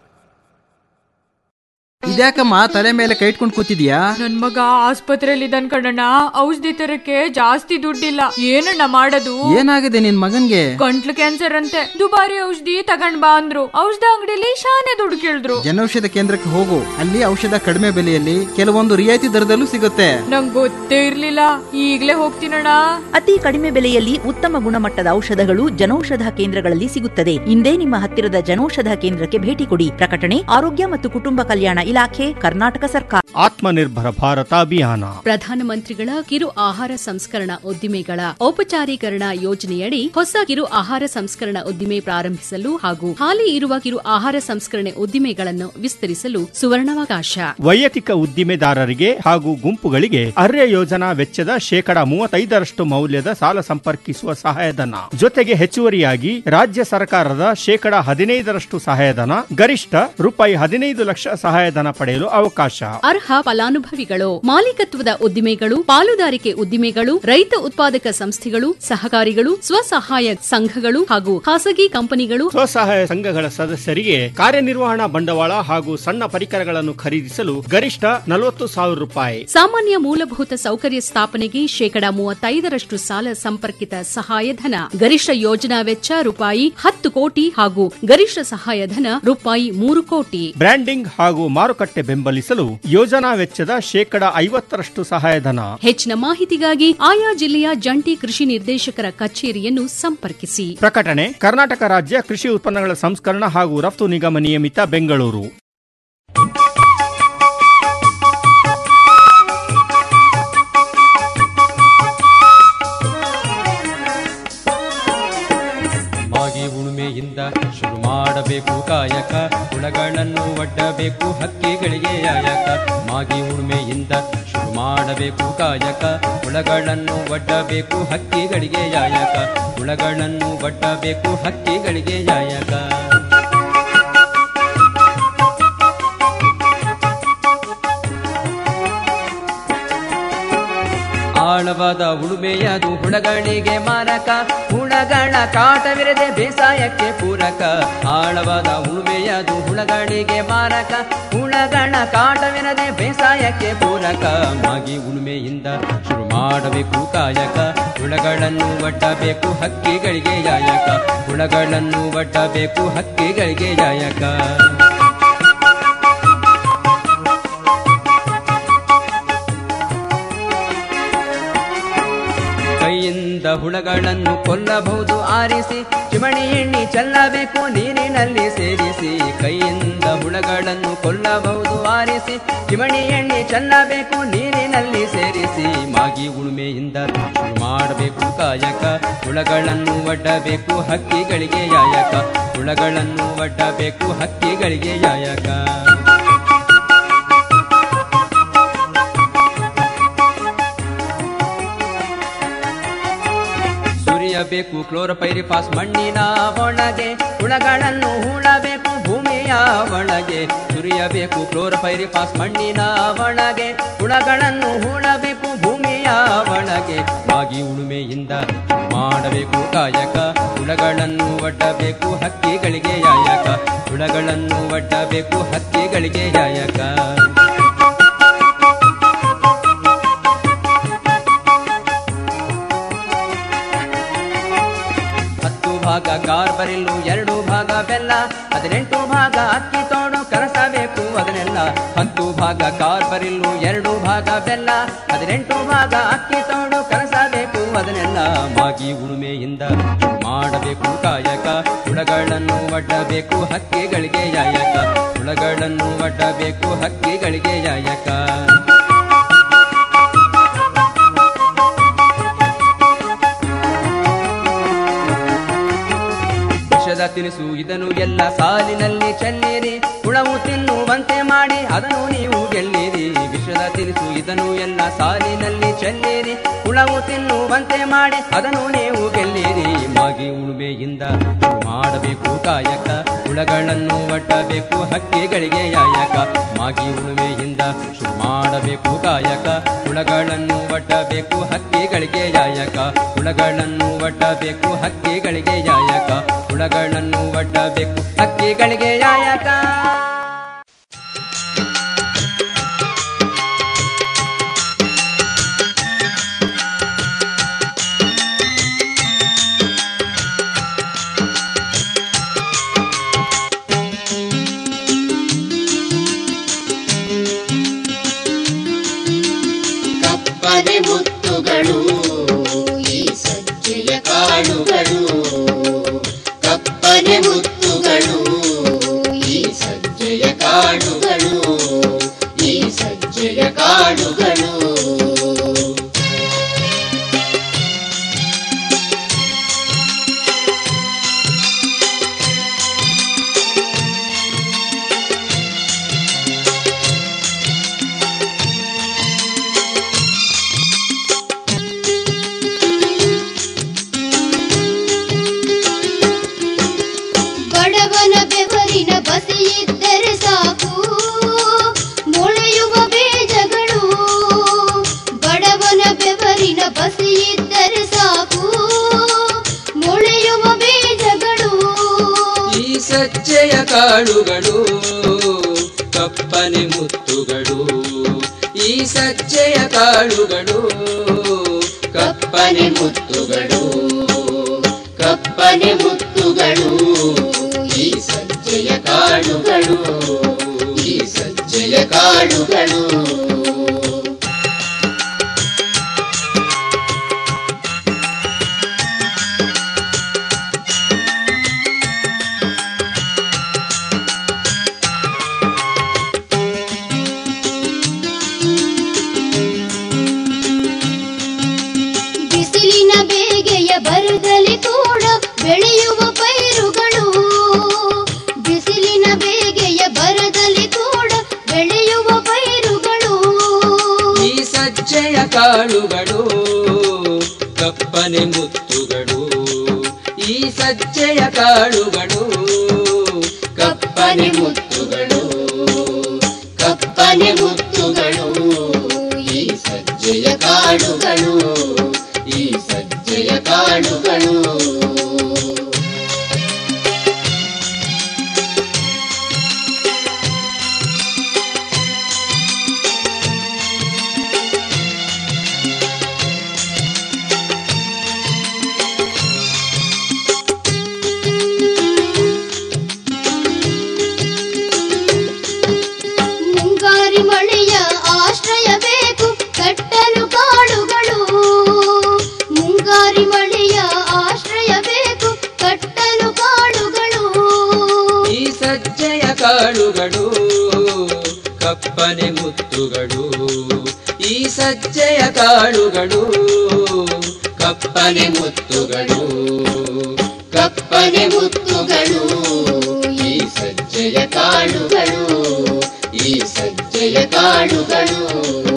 ಇದ್ಯಾಕಮ್ಮ ತಲೆ ಮೇಲೆ ಕೈ ಇಟ್ಕೊಂಡು ಕೂತಿದ್ಯಾ
ನನ್ ಮಗ ಆಸ್ಪತ್ರೆಯಲ್ಲಿ ಇದ್ದಾನ್ ಕಣಣ್ಣ ಔಷಧಿ ತರಕ್ಕೆ ಜಾಸ್ತಿ ದುಡ್ಡಿಲ್ಲ ಏನಣ್ಣ ಮಾಡೋದು
ಏನಾಗಿದೆ ನಿನ್ ಮಗನ್ಗೆ
ಗಂಟ್ಲು ಕ್ಯಾನ್ಸರ್ ಅಂತೆ ದುಬಾರಿ ಔಷಧಿ ತಗೊಂಡ್ ಬಾ ಅಂದ್ರು ಔಷಧ ಅಂಗಡಿಲಿ ಶಾನೆ ದುಡ್ಡು ಕೇಳಿದ್ರು
ಜನೌಷಧ ಕೇಂದ್ರಕ್ಕೆ ಹೋಗು ಅಲ್ಲಿ ಔಷಧ ಕಡಿಮೆ ಬೆಲೆಯಲ್ಲಿ ಕೆಲವೊಂದು ರಿಯಾಯಿತಿ ದರದಲ್ಲೂ ಸಿಗುತ್ತೆ
ನಂಗ್ ಗೊತ್ತೇ ಇರ್ಲಿಲ್ಲ ಈಗ್ಲೇ ಹೋಗ್ತೀನಣ್ಣ
ಅತಿ ಕಡಿಮೆ ಬೆಲೆಯಲ್ಲಿ ಉತ್ತಮ ಗುಣಮಟ್ಟದ ಔಷಧಗಳು ಜನೌಷಧ ಕೇಂದ್ರಗಳಲ್ಲಿ ಸಿಗುತ್ತದೆ ಇಂದೇ ನಿಮ್ಮ ಹತ್ತಿರದ ಜನೌಷಧ ಕೇಂದ್ರಕ್ಕೆ ಭೇಟಿ ಕೊಡಿ ಪ್ರಕಟಣೆ ಆರೋಗ್ಯ ಮತ್ತು ಕುಟುಂಬ ಕಲ್ಯಾಣ ಇಲಾಖೆ ಕರ್ನಾಟಕ ಸರ್ಕಾರ
ಆತ್ಮನಿರ್ಭರ ಭಾರತ ಅಭಿಯಾನ
ಪ್ರಧಾನಮಂತ್ರಿಗಳ ಕಿರು ಆಹಾರ ಸಂಸ್ಕರಣಾ ಉದ್ದಿಮೆಗಳ ಔಪಚಾರೀಕರಣ ಯೋಜನೆಯಡಿ ಹೊಸ ಕಿರು ಆಹಾರ ಸಂಸ್ಕರಣಾ ಉದ್ದಿಮೆ ಪ್ರಾರಂಭಿಸಲು ಹಾಗೂ ಹಾಲಿ ಇರುವ ಕಿರು ಆಹಾರ ಸಂಸ್ಕರಣೆ ಉದ್ದಿಮೆಗಳನ್ನು ವಿಸ್ತರಿಸಲು ಸುವರ್ಣಾವಕಾಶ
ವೈಯಕ್ತಿಕ ಉದ್ದಿಮೆದಾರರಿಗೆ ಹಾಗೂ ಗುಂಪುಗಳಿಗೆ ಅರ್ಯ ಯೋಜನಾ ವೆಚ್ಚದ ಶೇಕಡ ಮೂವತ್ತೈದರಷ್ಟು ಮೌಲ್ಯದ ಸಾಲ ಸಂಪರ್ಕಿಸುವ ಸಹಾಯಧನ ಜೊತೆಗೆ ಹೆಚ್ಚುವರಿಯಾಗಿ ರಾಜ್ಯ ಸರ್ಕಾರದ ಶೇಕಡ ಹದಿನೈದರಷ್ಟು ಸಹಾಯಧನ ಗರಿಷ್ಠ ರೂಪಾಯಿ ಹದಿನೈದು ಲಕ್ಷ ಸಹಾಯಧನ ಪಡೆಯಲು ಅವಕಾಶ
ಅರ್ಹ ಫಲಾನುಭವಿಗಳು ಮಾಲೀಕತ್ವದ ಉದ್ದಿಮೆಗಳು ಪಾಲುದಾರಿಕೆ ಉದ್ದಿಮೆಗಳು ರೈತ ಉತ್ಪಾದಕ ಸಂಸ್ಥೆಗಳು ಸಹಕಾರಿಗಳು ಸ್ವಸಹಾಯ ಸಂಘಗಳು ಹಾಗೂ ಖಾಸಗಿ ಕಂಪನಿಗಳು
ಸ್ವಸಹಾಯ ಸಂಘಗಳ ಸದಸ್ಯರಿಗೆ ಕಾರ್ಯನಿರ್ವಹಣಾ ಬಂಡವಾಳ ಹಾಗೂ ಸಣ್ಣ ಪರಿಕರಗಳನ್ನು ಖರೀದಿಸಲು ಗರಿಷ್ಠ ನಲವತ್ತು ಸಾವಿರ ರೂಪಾಯಿ
ಸಾಮಾನ್ಯ ಮೂಲಭೂತ ಸೌಕರ್ಯ ಸ್ಥಾಪನೆಗೆ ಶೇಕಡ ಮೂವತ್ತೈದರಷ್ಟು ಸಾಲ ಸಂಪರ್ಕಿತ ಸಹಾಯಧನ ಗರಿಷ್ಠ ಯೋಜನಾ ವೆಚ್ಚ ರೂಪಾಯಿ ಹತ್ತು ಕೋಟಿ ಹಾಗೂ ಗರಿಷ್ಠ ಸಹಾಯಧನ ರೂಪಾಯಿ ಮೂರು ಕೋಟಿ
ಬ್ರ್ಯಾಂಡಿಂಗ್ ಹಾಗೂ ಮಾರುಕಟ್ಟೆ ಬೆಂಬಲಿಸಲು ಯೋಜನಾ ವೆಚ್ಚದ ಶೇಕಡ ಐವತ್ತರಷ್ಟು ಸಹಾಯಧನ
ಹೆಚ್ಚಿನ ಮಾಹಿತಿಗಾಗಿ ಆಯಾ ಜಿಲ್ಲೆಯ ಜಂಟಿ ಕೃಷಿ ನಿರ್ದೇಶಕರ ಕಚೇರಿಯನ್ನು ಸಂಪರ್ಕಿಸಿ
ಪ್ರಕಟಣೆ ಕರ್ನಾಟಕ ರಾಜ್ಯ ಕೃಷಿ ಉತ್ಪನ್ನಗಳ ಸಂಸ್ಕರಣ ಹಾಗೂ ರಫ್ತು ನಿಗಮ ನಿಯಮಿತ ಬೆಂಗಳೂರು
ಮಾಗಿ ಉಳುಮೆಯಿಂದ ಶುರು ಮಾಡಬೇಕು ಕಾಯಕ ಹುಳಗಳನ್ನು ಒಡ್ಡಬೇಕು ಹಕ್ಕಿಗಳಿಗೆ ಯಾಯಕ ಮಾಗಿ ಉಳುಮೆಯಿಂದ ಶುರು ಮಾಡಬೇಕು ಕಾಯಕ ಹುಳಗಳನ್ನು ಒಡ್ಡಬೇಕು ಹಕ್ಕಿಗಳಿಗೆ ಯಾಯಕ ಹುಳಗಳನ್ನು ಒಡ್ಡಬೇಕು ಹಕ್ಕಿಗಳಿಗೆ ಯಾಯಕ ಆಳವಾದ ಉಳುಮೆಯದು ಹುಳಗಳಿಗೆ ಮಾರಕ ಹುಳಗಳ ಕಾಟವಿರದೆ ಬೇಸಾಯಕ್ಕೆ ಪೂರಕ ಆಳವಾದ ಉಳುಮೆಯದು ಹುಳಗಳಿಗೆ ಮಾರಕ ಹುಳಗಳ ಕಾಟವಿರದೆ ಬೇಸಾಯಕ್ಕೆ ಪೂರಕ ಮಾಗಿ ಉಳುಮೆಯಿಂದ ಶುರು ಮಾಡಬೇಕು ಕಾಯಕ ಹುಳಗಳನ್ನು ಒಡ್ಡಬೇಕು ಹಕ್ಕಿಗಳಿಗೆ ಯಾಯಕ ಹುಳಗಳನ್ನು ಒಡ್ಡಬೇಕು ಹಕ್ಕಿಗಳಿಗೆ ಯಾಯಕ ಕೈಯಿಂದ ಹುಳಗಳನ್ನು ಕೊಲ್ಲಬಹುದು ಆರಿಸಿ ಚಿಮಣಿ ಎಣ್ಣೆ ಚೆಲ್ಲಬೇಕು ನೀರಿನಲ್ಲಿ ಸೇರಿಸಿ ಕೈಯಿಂದ ಹುಳಗಳನ್ನು ಕೊಲ್ಲಬಹುದು ಆರಿಸಿ ಚಿಮಣಿ ಎಣ್ಣೆ ಚೆಲ್ಲಬೇಕು ನೀರಿನಲ್ಲಿ ಸೇರಿಸಿ ಮಾಗಿ ಉಳುಮೆಯಿಂದ ಶುರು ಮಾಡಬೇಕು ಕಾಯಕ ಹುಳಗಳನ್ನು ಒಡ್ಡಬೇಕು ಹಕ್ಕಿಗಳಿಗೆ ಯಾಯಕ ಹುಳಗಳನ್ನು ಒಡ್ಡಬೇಕು ಹಕ್ಕಿಗಳಿಗೆ ಯಾಯಕ ಸುರಿಯಬೇಕು ಕ್ಲೋರೋಪೈರಿಫಾಸ್ ಮಣ್ಣಿನ ಒಳಗೆ ಹುಳಗಳನ್ನು ಹೂಳಬೇಕು ಭೂಮಿಯ ಒಳಗೆ ಸುರಿಯಬೇಕು ಕ್ಲೋರೋಪೈರಿಫಾಸ್ ಮಣ್ಣಿನ ಒಳಗೆ ಹುಳಗಳನ್ನು ಹೂಳಬೇಕು ಭೂಮಿಯ ಭೂಮಿಯ ಒಳಗೆ ಮಾಗಿ ಉಳುಮೆಯಿಂದ ಮಾಡಬೇಕು ಕಾಯಕ ಹುಳಗಳನ್ನು ಒಡ್ಡಬೇಕು ಹಕ್ಕಿಗಳಿಗೆ ಯಾಯಕ ಹುಳಗಳನ್ನು ಒಡ್ಡಬೇಕು ಹಕ್ಕಿಗಳಿಗೆ ಯಾಯಕ ಹತ್ತು ಭಾಗ ಕಾರ್ಬರಿಲ್ಲು ಎರಡು ಭಾಗ ಬೆಲ್ಲ ಹದಿನೆಂಟು ಭಾಗ ಅಕ್ಕಿ ತೋಡು ಕರಸಬೇಕು ಅದನ್ನೆಲ್ಲ ಹತ್ತು ಭಾಗ ಕಾರ್ಬರಿಲ್ಲು ಎರಡು ಭಾಗ ಬೆಲ್ಲ ಹದಿನೆಂಟು ಭಾಗ ಅಕ್ಕಿ ತೋಡು ಕರಸಬೇಕು ಅದನ್ನೆಲ್ಲ ಮಾಗಿ ಉಳುಮೆಯಿಂದ ಮಾಡಬೇಕು ಕಾಯಕ ಹುಳಗಳನ್ನು ಒಡ್ಡಬೇಕು ಹಕ್ಕಿಗಳಿಗೆ ಯಾಯಕ ಹುಳಗಳನ್ನು ಒಡ್ಡಬೇಕು ಹಕ್ಕಿಗಳಿಗೆ ಯಾಯಕ ವಿಷದ ತಿನಿಸು ಇದನ್ನು ಎಲ್ಲ ಸಾಲಿನಲ್ಲಿ ಚೆಲ್ಲಿರಿ ಹುಳವು ತಿನ್ನುವಂತೆ ಮಾಡಿ ಅದನ್ನು ನೀವು ಗೆಲ್ಲಿರಿ ವಿಷದ ತಿನಿಸು ಇದನ್ನು ಎಲ್ಲ ಸಾಲಿನಲ್ಲಿ ಚೆಲ್ಲಿರಿ ಹುಳವು ತಿನ್ನುವಂತೆ ಮಾಡಿ ಅದನ್ನು ನೀವು ಗೆಲ್ಲಿರಿ ಮಾಗಿ ಉಳುಮೆಯಿಂದ ಮಾಡಬೇಕು ಕಾಯಕ ಹುಳಗಳನ್ನು ಒಡ್ಡಬೇಕು ಹಕ್ಕಿಗಳಿಗೆ ಯಾಯಕ ಮಾಗಿ ಉಳುಮೆಯಿಂದ ಶುರು ಮಾಡಬೇಕು ಕಾಯಕ ಹುಳಗಳನ್ನು ಒಡ್ಡಬೇಕು ಹಕ್ಕಿಗಳಿಗೆ ಯಾಯಕ ಹುಳಗಳನ್ನು ಒಡ್ಡಬೇಕು ಹಕ್ಕಿಗಳಿಗೆ ಯಾಯಕ ಹುಳಗಳನ್ನು ಒಡ್ಡಬೇಕು ಹಕ್ಕಿಗಳಿಗೆ ಯಾಯಕ
ಕಪ್ಪನೆ ಮುತ್ತುಗಳು ಈ ಸಜ್ಜೆಯ ಕಾಳುಗಳು ಕಪ್ಪನೆ ಮುತ್ತುಗಳು ಈ ಸಜ್ಜೆಯ ಕಾಳುಗಳು ಈ ಸಜ್ಜೆಯ ಕಾಳುಗಳು ಬಡವನ ಬೆವರಿನ ಬಸಿಯಿದ್ದರೆ ಸಾಕು ಮೊಳೆಯುವ ಬೀಜಗಳು ಬಡವನ ಬೆವರಿನ ಬಸಿಯಿದ್ದರೆ ಸಾಕು ಮೊಳೆಯುವ ಬೀಜಗಳು
ಈ ಸಜ್ಜೆಯ ಕಾಳುಗಳು ಕಪ್ಪನೆ ಮುತ್ತುಗಳು ಈ ಸಜ್ಜೆಯ ಕಾಳುಗಳು
ಕಪ್ಪನೆ ಮುತ್ತುಗಳು ಕಪ್ಪನೆ ಮುತ್ತುಗಳು ಈ ಸಜ್ಜೆಯ ಕಾಳುಗಳು ಈ ಸಜ್ಜೆಯ ಕಾಳುಗಳು ಬಿಸಿಲಿನ ಬೇಗೆಯ ಬರದಲ್ಲಿ ಕೂಡ ಬೆಳೆಯುವ ಪೈರುಗಳು ಬಿಸಿಲಿನ ಬೇಗೆಯ ಬರದಲ್ಲಿ ಕೂಡ ಬೆಳೆಯುವ ಪೈರುಗಳು
ಈ ಸಜ್ಜೆಯ ಕಾಳುಗಳು ಕಪ್ಪನೆ ಮುತ್ತುಗಳು ಈ ಸಜ್ಜೆಯ ಕಾಳುಗಳು
ಕಪ್ಪನೆ ಮುತ್ತುಗಳು ಕಪ್ಪನೆ ಮುತ್ತುಗಳು ಈ ಸಜ್ಜೆಯ ಕಾಳುಗಳು ಈ ಸಜ್ಜೆಯ ಕಾಳುಗಳು ಮುಂಗಾರಿ ಮಳೆಯ ಆಶ್ರಯ ಬೇಕು ಕಟ್ಟಲು ಕಾಡುಗಳು ಮುಂಗಾರಿ ಮಳೆಯ ಆಶ್ರಯ ಬೇಕು ಕಟ್ಟಲು ಕಾಡುಗಳು
ಈ ಸಜ್ಜೆಯ ಕಾಳುಗಳು ಕಪ್ಪನೆ ಮುತ್ತುಗಳು ಈ ಸಜ್ಜೆಯ ಕಾಳುಗಳು ಕಪ್ಪನೆ ಮುತ್ತುಗಳು
ಕಪ್ಪನೆ ಮುತ್ತುಗಳು ಈ ಸಜ್ಜೆಯ ಕಾಳುಗಳು ಈ ಸಜ್ಜೆಯ ಕಾಳುಗಳು